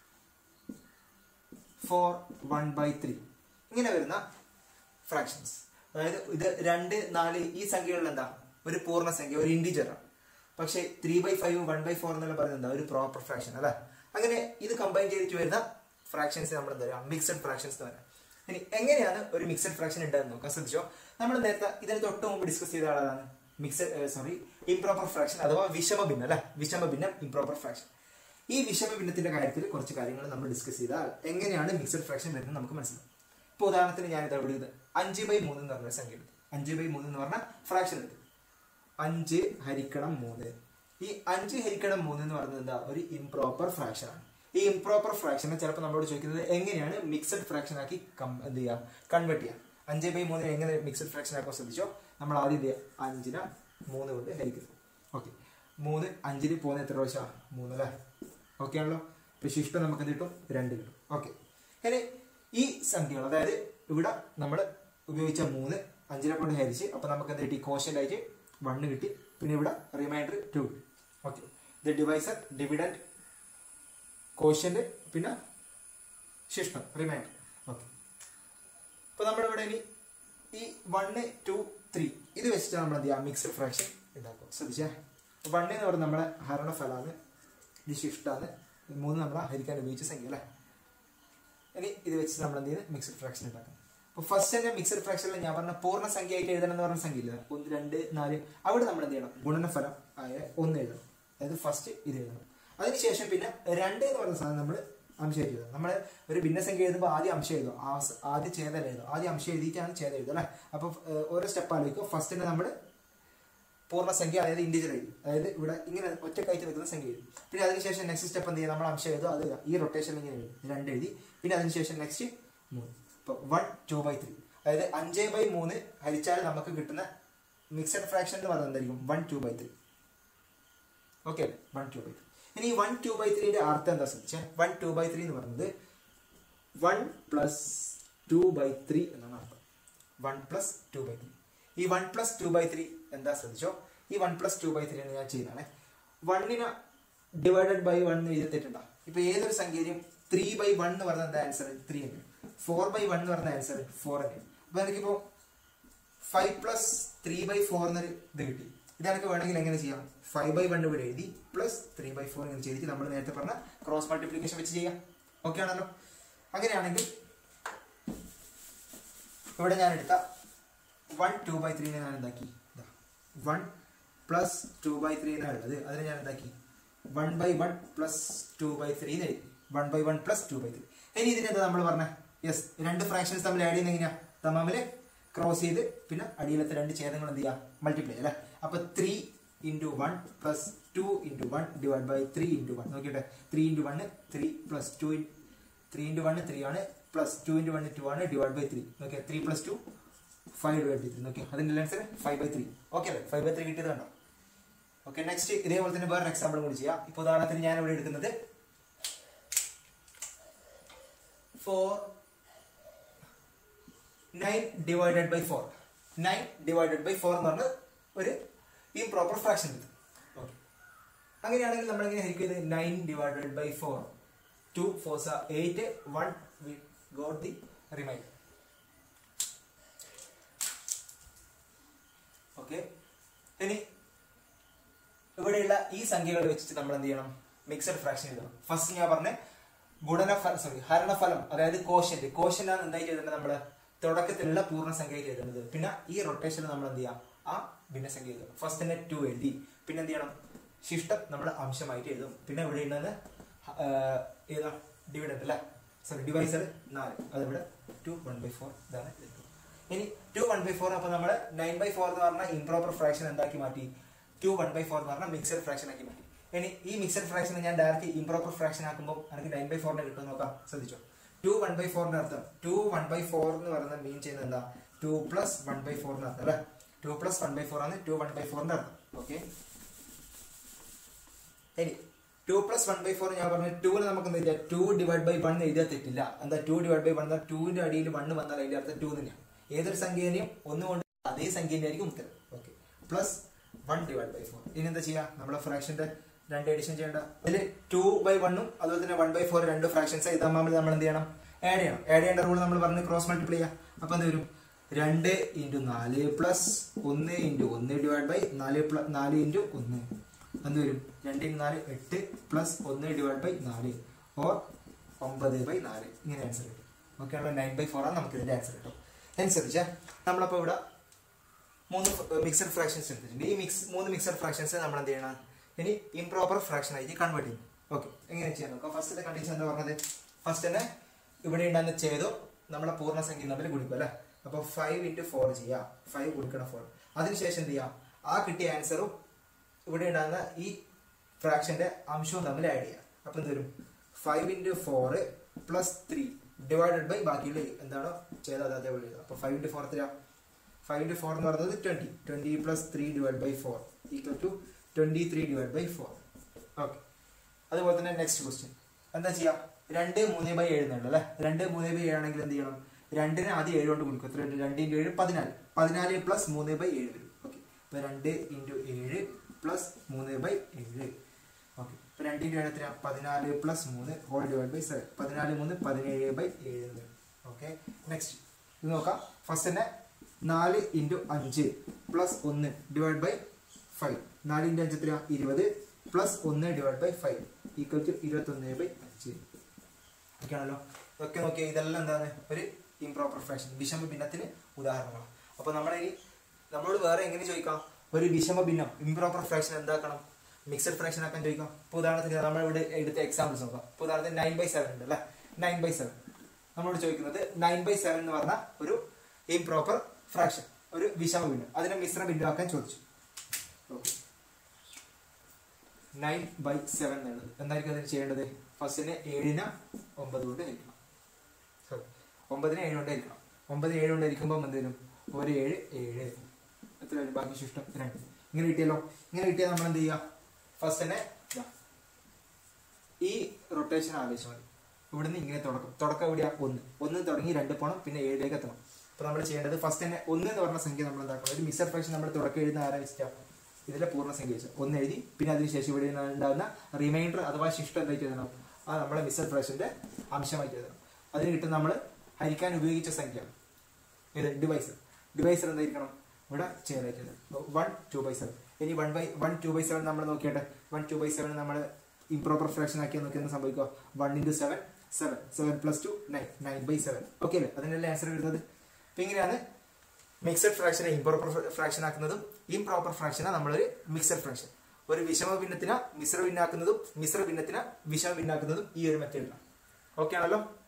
four one by three ഇങ്ങനെ വരുന്ന ഫ്രാക്ഷൻസ് അതായത് ഇത് രണ്ട് നാല് ഈ സംഖ്യകളിൽ എന്താ ഒരു പൂർണ്ണസംഖ്യ ഒരു ഇൻഡിജറാണ് പക്ഷേ three by five one by four എന്നുള്ള പറയുന്നത് എന്താ ഒരു പ്രോപ്പർ ഫ്രാക്ഷൻ അല്ലേ അങ്ങനെ ഇത് കമ്പൈൻ ചെയ്തിട്ട് വരുന്ന ഫ്രാക്ഷൻസ് നമ്മൾ എന്താ പറയുക മിക്സഡ് ഫ്രാക്ഷൻസ് എന്ന് പറയാം ഇനി എങ്ങനെയാണ് ഒരു മിക്സഡ് ഫ്രാക്ഷൻ ഉണ്ടാകുന്നത് നോക്കാൻ ശ്രദ്ധിച്ചോ നമ്മൾ നേരത്തെ ഇതിന് തൊട്ട് മുമ്പ് ഡിസ്കസ് ചെയ്ത ആളാണ് മിക്സഡ് സോറി ഇംപ്രോപ്പർ ഫ്രാക്ഷൻ അഥവാ വിഷമ ഭിന്നം അല്ലെ വിഷമ ഭിന്നം ഇംപ്രോപ്പർ ഫ്രാക്ഷൻ ഈ വിഷമ ഭിന്നത്തിന്റെ കാര്യത്തിൽ കുറച്ച് കാര്യങ്ങൾ നമ്മൾ ഡിസ്കസ് ചെയ്താൽ എങ്ങനെയാണ് മിക്സഡ് ഫ്രാക്ഷൻ വരുന്നത് നമുക്ക് മനസ്സിലാവും ഇപ്പോൾ ഉദാഹരണത്തിന് ഞാൻ ഇത് എവിടെ അഞ്ച് ബൈ മൂന്ന് എന്ന് പറഞ്ഞ സംഖ്യ എടുത്തു അഞ്ച് ബൈ മൂന്ന് എന്ന് പറഞ്ഞ ഫ്രാക്ഷൻ എടുത്തു അഞ്ച് ഹരിക്കണം മൂന്ന് ഈ അഞ്ച് ഹരിക്കണം മൂന്ന് എന്ന് പറയുന്നത് എന്താ ഒരു ഇംപ്രോപ്പർ ഫ്രാക്ഷൻ ആണ് ഈ ഇംപ്രോപ്പർ ഫ്രാക്ഷനെ ചിലപ്പോൾ നമ്മളോട് ചോദിക്കുന്നത് എങ്ങനെയാണ് മിക്സഡ് ഫ്രാക്ഷൻ ആക്കി കം- എന്ത് ചെയ്യാം കൺവേർട്ട് ചെയ്യാം അഞ്ച് ബൈ മൂന്നിനെ എങ്ങനെ മിക്സഡ് ഫ്രാക്ഷൻ ആക്കാൻ ശ്രദ്ധിച്ചോ നമ്മൾ ആദ്യം എന്ത് ചെയ്യാം അഞ്ചിനെ മൂന്ന് കൊണ്ട് ഹരിക്കുന്നു ഓക്കെ മൂന്ന് അഞ്ചിന് പോകുന്ന എത്ര പ്രാവശ്യമാണ് മൂന്ന് അല്ലേ ഓക്കെ ആണല്ലോ ഇപ്പൊ ശിഷ്ടം നമുക്ക് എന്ത് കിട്ടും രണ്ട് കിട്ടും ഓക്കെ ഇനി ഈ സംഖ്യകൾ അതായത് ഇവിടെ നമ്മൾ ഉപയോഗിച്ച മൂന്ന് അഞ്ചിനെ കൊണ്ട് ഹരിച്ച് അപ്പൊ നമുക്ക് എന്ത് കിട്ടി കോഷ്യന്റ് ആയിട്ട് വണ്ണ് കിട്ടി പിന്നെ ഇവിടെ റിമൈൻഡർ ടു ഓക്കെ ഇത് ഡിവൈസർ ഡിവിഡൻഡ് കോഷ്യന്റ് പിന്നെ ശിഷ്ടം റിമൈൻഡർ ഓക്കെ ഇപ്പൊ നമ്മളിവിടെ ഇനി ഈ വണ്ണ് ടു ത്രീ ഇത് വെച്ചിട്ടാണ് നമ്മൾ എന്ത് ചെയ്യുക മിക്സഡ് ഫ്രാക്ഷൻ ഇതാക്കും ശ്രദ്ധിച്ചേ വണ്ണ് എന്ന് പറയുന്നത് നമ്മളെ ഹരണഫലാണ് ഇത് ശിഷ്ടാണ് ഇത് മൂന്ന് നമ്മളെ ഹരിക്കാൻ ഉപയോഗിച്ച സംഖ്യ അല്ലേ ഇനി ഇത് വെച്ച് നമ്മൾ എന്ത് ചെയ്യുന്നത് മിക്സഡ് ഫ്രാക്ഷൻ ഉണ്ടാക്കും അപ്പോൾ ഫസ്റ്റ് തന്നെ മിക്സഡ് ഫ്രാക്ഷനിൽ ഞാൻ പറഞ്ഞ പൂർണ്ണ സംഖ്യ ആയിട്ട് എഴുതണം എന്ന് പറഞ്ഞ സംഖ്യ ഇല്ല ഒന്ന് രണ്ട് നാല് അവിടെ നമ്മൾ എന്ത് ചെയ്യണം ഗുണനഫലം ആയ ഒന്ന് എഴുതണം അതായത് ഫസ്റ്റ് ഇത് എഴുതണം അതിനുശേഷം പിന്നെ രണ്ട് എന്ന് പറയുന്ന സാധനം നമ്മൾ അംശം എഴുതുക നമ്മൾ ഒരു ഭിന്നസംഖ്യ എഴുതുമ്പോൾ ആദ്യം അംശം എഴുതും ആസ്- ആദ്യം ഛേദം എഴുതും ആദ്യം അംശം എഴുതിയിട്ടാണ് ഛേദം എഴുതുക അല്ലേ അപ്പോൾ ഓരോ സ്റ്റെപ്പ് ആലോചിക്കും ഫസ്റ്റ് തന്നെ നമ്മൾ പൂർണ്ണസംഖ്യ അതായത് ഇൻഡിജർ എഴുതി അതായത് ഇവിടെ ഇങ്ങനെ ഒറ്റക്കായിട്ട് നിൽക്കുന്ന സംഖ്യ എഴുതി പിന്നെ അതിനുശേഷം നെക്സ്റ്റ് സ്റ്റെപ്പ് എന്ത് ചെയ്യുക നമ്മൾ അംശം എഴുതും അത് ഈ റൊട്ടേഷനിൽ ഇങ്ങനെ എഴുതി രണ്ട് എഴുതി പിന്നെ അതിനുശേഷം നെക്സ്റ്റ് മൂന്ന് ഇപ്പോൾ വൺ ടു ബൈ ത്രീ അതായത് അഞ്ച് ബൈ മൂന്ന് ഹരിച്ചാൽ നമുക്ക് കിട്ടുന്ന മിക്സഡ് ഫ്രാക്ഷൻ എന്ന് പറയുന്നത് എന്തായിരിക്കും one two by three okay one two by three ഇനി വൺ ടു ബൈ ത്രീയുടെ അർത്ഥം എന്താ ശ്രദ്ധിച്ചാൽ വൺ ടു ബൈ ത്രീ എന്ന് പറയുന്നത് one plus two by three എന്നാണ് അർത്ഥം one plus two by three ഈ one plus two by three എന്താ ശ്രദ്ധിച്ചോ ഈ one plus two by three ആണ് ഞാൻ ചെയ്യുന്നതാണ് വണ്ണിന് ഡിവൈഡഡ് ബൈ വൺ എന്ന് എഴുതിയിട്ടുണ്ടോ ഇപ്പൊ ഏതൊരു സംഖ്യയിലും ത്രീ ബൈ വൺ എന്ന് പറഞ്ഞ എന്താ ആൻസർ ത്രീ തന്നെ ഫോർ ബൈ വൺ എന്ന് പറഞ്ഞ ആൻസർ ഫോർ തന്നെ അപ്പൊ എനിക്കിപ്പോ five plus three by four എന്നൊരു ഇത് കിട്ടി ഇതെനിക്ക് വേണമെങ്കിൽ എങ്ങനെ ചെയ്യാം ഫൈവ് ബൈ വൺ ഇവിടെ എഴുതി പ്ലസ് ത്രീ ബൈ ഫോർ ഇങ്ങനെ ചെയ്തിട്ട് നമ്മൾ നേരത്തെ പറഞ്ഞ ക്രോസ് മൾട്ടിപ്ലിക്കേഷൻ വെച്ച് ചെയ്യാം ഓക്കെ ആണല്ലോ അങ്ങനെയാണെങ്കിൽ ഇവിടെ ഞാൻ എടുത്ത വൺ ടു ബൈ ത്രീനെ ഞാൻ എന്താക്കി one plus two by three എന്നാണ് ഉള്ളത് അതിനെ ഞാൻ എന്താക്കി one by one plus two by three എന്ന് എഴുതി one by one plus two by three ഇനി ഇതിനെന്താ നമ്മൾ പറഞ്ഞ യെസ് രണ്ട് ഫ്രാക്ഷൻസ് തമ്മിൽ ആഡ് ചെയ്യുന്ന എങ്ങനെയാ തമ്മിൽ ക്രോസ് ചെയ്ത് പിന്നെ അടിയിലത്തെ രണ്ട് ഛേദങ്ങൾ എന്ത് ചെയ്യാം മൾട്ടിപ്ലൈ അല്ലേ അപ്പൊ three into one plus two into one divide by three into one നോക്കിയിട്ട് three into one three plus two three into one three ആണ് plus two into one two ആണ് ഡിവൈഡ് ബൈ ത്രീ നോക്കിയാൽ three plus two five divide by three നോക്കി അതിന്റെ answer five by three okay അല്ലേ ഫൈവ് ബൈ ത്രീ കിട്ടിയത് കണ്ടോ ഓക്കെ നെക്സ്റ്റ് ഇതേപോലെ തന്നെ വേറൊരു എക്സാമ്പിൾ കൂടി ചെയ്യാം ഇപ്പോൾ ഉദാഹരണത്തിന് ഞാൻ ഇവിടെ എടുക്കുന്നത് four nine divided by four nine divided by four എന്ന് പറഞ്ഞ ഒരു ഇംപ്രോപ്പർ ഫ്രാക്ഷൻ കിട്ടും ഓക്കെ അങ്ങനെയാണെങ്കിൽ നമ്മൾ എങ്ങനെ ഹരിക്കുന്നത് nine divided by four two four സ eight one we got the remain okay ഇനി ഇവിടെയുള്ള ഈ സംഖ്യകൾ വെച്ചിട്ട് നമ്മൾ എന്ത് ചെയ്യണം മിക്സഡ് ഫ്രാക്ഷൻ എഴുതണം ഫസ്റ്റ് ഞാൻ പറഞ്ഞ ഗുണനഫലം സോറി ഹരണഫലം അതായത് കോഷ്യന്റ് കോഷ്യന്റ് ആണ് എന്തായി ചെയ്തിട്ടുണ്ട് നമ്മള് തുടക്കത്തിലുള്ള പൂർണ്ണസംഖ്യ എഴുതുന്നത് പിന്നെ ഈ റൊട്ടേഷനിൽ നമ്മൾ എന്ത് ചെയ്യാം ആ ഭിന്നസംഖ്യ എഴുതണം ഫസ്റ്റ് തന്നെ ടു എഴുതി പിന്നെ എന്ത് ചെയ്യണം ശിഷ്ടം നമ്മൾ അംശമായിട്ട് എഴുതും പിന്നെ ഇവിടെ ഉള്ളത് ഏതാ ഡിവിഡന്റ് അല്ലേ സോറി ഡിവൈസർ നാല് അതിവിടെ ടു വൺ ബൈ ഫോർ ഇതാണ് ഇത്. ഇനി ടു വൺ ബൈ ഫോർ അപ്പൊ നമ്മൾ നയൻ ബൈ ഫോർ എന്ന് പറഞ്ഞ ഇംപ്രോപ്പർ ഫ്രാക്ഷൻ എന്താക്കി മാറ്റി ടു വൺ ബൈ ഫോർ എന്ന് പറഞ്ഞാൽ മിക്സഡ് ഫ്രാക്ഷൻ ആക്കി മാറ്റി ഇനി ഈ മിക്സഡ് ഫ്രാക്ഷൻ ഞാൻ ഡയറക്റ്റ് ഇംപ്രോപ്പർ ഫ്രാക്ഷൻ ആക്കുമ്പോൾ എനിക്ക് നയൻ ബൈ ഫോറിനെ കിട്ടും നോക്കാം ശ്രദ്ധിച്ചോ ടു വൺ ബൈ ഫോറിന്റെ അർത്ഥം ടു വൺ ബൈ ഫോർ എന്ന് പറയുന്നത് മീൻ ചെയ്യുന്നത് എന്താ ടു പ്ലസ് വൺ ബൈ ഫോറിന്റെ അർത്ഥം അല്ലെ two plus one by four ആണ് ടു വൺ ബൈ ഫോറിന്റെ അർത്ഥം ഓക്കെ ഇനി two plus one by four ഞാൻ പറഞ്ഞു ടൂവിന് നമുക്ക് എന്താ ടു ഡിവൈഡ് ബൈ വൺ എഴുതിയാൽ തെറ്റില്ല എന്താ ടു ഡിവൈഡ് ബൈ വൺ ടൂവിന്റെ അടിയിൽ വണ്ണ് വന്നാൽ അതിന്റെ അർത്ഥം ടു തന്നെയാണ് ഏതൊരു സംഖ്യനെയും ഒന്നുകൊണ്ട് അതേ സംഖ്യന്റെ ആയിരിക്കും ഉത്തരം okay plus one divide by four ഇനി എന്താ ചെയ്യാ നമ്മളെ ഫ്രാക്ഷന്റെ രണ്ട് എഡിഷൻ ചെയ്യേണ്ട അതിൽ ടു ബൈ വണ്ണും അതുപോലെ തന്നെ വൺ ബൈ ഫോർ രണ്ട് ഫ്രാക്ഷൻസ് ഇതാകുമ്പോൾ നമ്മൾ എന്ത് ചെയ്യണം ആഡ് ചെയ്യണം ആഡ് ചെയ്യേണ്ട റൂൾ നമ്മൾ പറഞ്ഞ് ക്രോസ് മൾട്ടിപ്ലൈ ചെയ്യാം അപ്പൊ എന്ത് വരും രണ്ട് ഇൻറ്റു നാല് പ്ലസ് ഒന്ന് ഇൻറ്റു ഒന്ന് ഡിവൈഡ് ബൈ നാല് പ്ലസ് നാല് ഇൻറ്റു ഒന്ന് എന്ത് വരും രണ്ട് ഇൻറ്റു നാല് എട്ട് പ്ലസ് ഒന്ന് ഡിവൈഡ് ബൈ നാല് ഓർ ഒമ്പത് ബൈ നാല് ഇങ്ങനെ ആൻസർ കിട്ടും ഓക്കെ ഉള്ള നയൻ ബൈ ഫോർ ആണ് നമുക്ക് ഇതിന്റെ ആൻസർ കിട്ടും അനുസരിച്ച് നമ്മളപ്പോൾ ഇവിടെ മൂന്ന് മിക്സഡ് ഫ്രാക്ഷൻസ് എടുത്തിട്ടുണ്ട് ഈ മിക്സ് മൂന്ന് മിക്സഡ് ഫ്രാക്ഷൻസ് നമ്മൾ എന്ത് ചെയ്യണം ഇനി ഇംപ്രോപ്പർ ഫ്രാക്ഷൻ ആയിട്ട് കൺവേർട്ട് ചെയ്യും ഓക്കെ എങ്ങനെ ചെയ്യാൻ നോക്കാം ഫസ്റ്റത്തെ കണ്ടീഷൻ എന്താ പറഞ്ഞത് ഫസ്റ്റ് തന്നെ ഇവിടെ ഉണ്ടാകുന്ന ചെയ്തോ നമ്മളെ പൂർണ്ണസംഖ്യ തമ്മിൽ ഗുണിക്കും അല്ലേ അപ്പൊ ഫൈവ് ഇൻറ്റു ഫോർ ചെയ്യാം ഫൈവ് ഗുണിക്കണം ഫോർ അതിനുശേഷം എന്ത് ചെയ്യാം ആ കിട്ടിയ ആൻസറും ഇവിടെ ഉണ്ടാകുന്ന ഈ ഫ്രാക്ഷന്റെ അംശവും തമ്മിൽ ആഡ് ചെയ്യാം അപ്പൊ എന്ത് വരും five into four plus three divided by ബാക്കിയുള്ള എന്താണോ ചെയ്തത് അതേപോലെ എഴുതാം അപ്പൊ ഫൈവ് ഇൻറ്റു ഫോർ എത്രയാ ഫൈവ് ഇൻറ്റു ഫോർ എന്ന് പറയുന്നത് twenty twenty plus three divide by four equal to twenty three divide by four okay അതുപോലെ തന്നെ നെക്സ്റ്റ് ക്വസ്റ്റ്യൻ എന്താ ചെയ്യാം രണ്ട് മൂന്ന് ബൈ ഏഴ് എന്നുണ്ട് അല്ലെ രണ്ട് മൂന്ന് ബൈ ഏഴാണെങ്കിൽ എന്ത് ചെയ്യണം രണ്ടിന് ആദ്യം ഏഴ് കൊണ്ട് ഗുണിക്കും എത്ര ഉണ്ട് രണ്ട് ഇൻറ്റു ഏഴ് പതിനാല് പതിനാല് പ്ലസ് മൂന്ന് ബൈ ഏഴ് വരും ഓക്കെ ഇപ്പൊ രണ്ട് ഇൻറ്റു ഏഴ് പ്ലസ് മൂന്ന് ബൈ ഏഴ് ഓക്കെ ഇപ്പൊ രണ്ട് ഇൻറ്റു ഏഴ് എത്രയാ പതിനാല് പ്ലസ് മൂന്ന് ഹോൾ ഡിവൈഡ് ബൈ സെവൻ പതിനാല് മൂന്ന് പതിനേഴ് ബൈ ഏഴ് എന്ന് വരും ഓക്കെ നെക്സ്റ്റ് ഇത് നോക്കാം ഫസ്റ്റ് തന്നെ നാല് ഇൻറ്റു അഞ്ച് പ്ലസ് ഒന്ന് ഡിവൈഡ് ബൈ ഫൈവ് നാല് ഇൻറ്റു അഞ്ച് എത്രയാ ഇരുപത് പ്ലസ് ഒന്ന് divide by five equal to ഇരുപത്തൊന്ന് ബൈ അഞ്ച് ഓക്കെ ആണല്ലോ ഇതൊക്കെ നോക്കിയാൽ ഇതെല്ലാം എന്താണ് ഒരു ഇംപ്രോപ്പർ ഫ്രാക്ഷൻ വിഷമ ഭിന്നത്തിന് ഉദാഹരണങ്ങളാണ് അപ്പൊ നമ്മളെ ഈ നമ്മളോട് വേറെ എങ്ങനെ ചോദിക്കാം ഒരു വിഷമ ഭിന്നം ഇംപ്രോപ്പർ ഫ്രാക്ഷൻ എന്താക്കണം മിക്സഡ് ഫ്രാക്ഷൻ ആക്കാൻ ചോദിക്കാം ഇപ്പൊ ഉദാഹരണത്തിന് നമ്മൾ ഇവിടെ എടുത്ത എക്സാമ്പിൾസ് നോക്കാം ഇപ്പൊ ഉദാഹരണത്തിന് നയൻ ബൈ സെവൻ ഉണ്ട് അല്ലെ നയൻ ബൈ സെവൻ നമ്മളോട് ചോദിക്കുന്നത് നയൻ ബൈ സെവൻ എന്ന് പറഞ്ഞ ഒരു ഇംപ്രോപ്പർ ഫ്രാക്ഷൻ ഒരു വിഷമ ഭിന്നം അതിനെ മിശ്ര ഭിന്നമാക്കാൻ ചോദിച്ചു ഓക്കെ നയൻ ബൈ സെവൻ എന്നുള്ളത് എന്തായിരിക്കും അതിന് ചെയ്യേണ്ടത് ഫസ്റ്റിന് ഏഴിന് ഒമ്പത് കൊണ്ട് ഹരിക്കണം സോറി ഒമ്പതിന് ഏഴ് കൊണ്ട് ഹരിക്കണം ഒമ്പതിന് ഏഴ് കൊണ്ട് ഹരിക്കുമ്പോൾ എന്ത് വരും ഒരു ഏഴ് ഏഴ് എത്ര വരും ബാക്കി ശിഷ്ടം രണ്ട് ഇങ്ങനെ കിട്ടിയല്ലോ ഇങ്ങനെ കിട്ടിയാൽ നമ്മൾ എന്ത് ചെയ്യുക ഫസ്റ്റ് തന്നെ ദാ, ഈ റൊട്ടേഷൻ ആലോചിച്ചാൽ മതി ഇവിടുന്ന് ഇങ്ങനെ തുടക്കം തുടക്കം എവിടെയാ ഒന്ന് ഒന്ന് തുടങ്ങി രണ്ട് പോണം പിന്നെ ഏഴിലേക്ക് എത്തണം അപ്പൊ നമ്മൾ ചെയ്യേണ്ടത് ഫസ്റ്റ് തന്നെ ഒന്ന് എന്ന് പറഞ്ഞ സംഖ്യ നമ്മൾ എന്താക്കണം ഒരു മിക്സർ ഫ്രാക്ഷൻ നമ്മൾ തുടക്കം എഴുതുന്ന ആരാ വെച്ചാൽ ഇതിലെ പൂർണ്ണസംഖ്യ വെച്ച് ഒന്ന് എഴുതി പിന്നെ അതിനുശേഷം ഇവിടെ ഉണ്ടാകുന്ന റിമൈൻഡർ അഥവാ ശിഷ്ടം എന്തായിട്ട് എഴുതണം ആ നമ്മളെ മിക്സർ ഫ്രാക്ഷന്റെ അംശമായിട്ട് എഴുതണം അതിന് കിട്ടുന്ന നമ്മൾ ഹരിക്കാൻ ഉപയോഗിച്ച സംഖ്യ ഇത് ഡിവൈസർ ഡിവൈസർ എന്തായിരിക്കണം ഇവിടെ ചെയ്യാനായിട്ട് വൺ ടു ബൈ സെവൻ ഇനി one by one two by seven നമ്മൾ നോക്കിയിട്ട് വൺ ടു ബൈ സെവൻ നമ്മൾ ഇംപ്രോപ്പർ ഫ്രാക്ഷൻ ആക്കിയാൽ നോക്കി എന്താ സംഭവിക്കുക one into seven seven seven plus two nine nine by seven okay അല്ലേ അതിനല്ലേ ആൻസർ വരുന്നത് അപ്പൊ ഇങ്ങനെയാണ് മിക്സഡ് ഫ്രാക്ഷനെ ഇംപ്രോപ്പർ ഫ്രാക്ഷൻ ആക്കുന്നതും ഇംപ്രോപ്പർ ഫ്രാക്ഷനെ നമ്മളൊരു മിക്സഡ് ഫ്രാക്ഷൻ ഒരു വിഷമ ഭിന്നത്തിനെ മിശ്ര ഭിന്നാക്കുന്നതും മിശ്ര ഭിന്നത്തിനെ വിഷമ ഭിന്നാക്കുന്നതും ഈ ഒരു മെത്തേഡിലാണ് ഓക്കെ ആണല്ലോ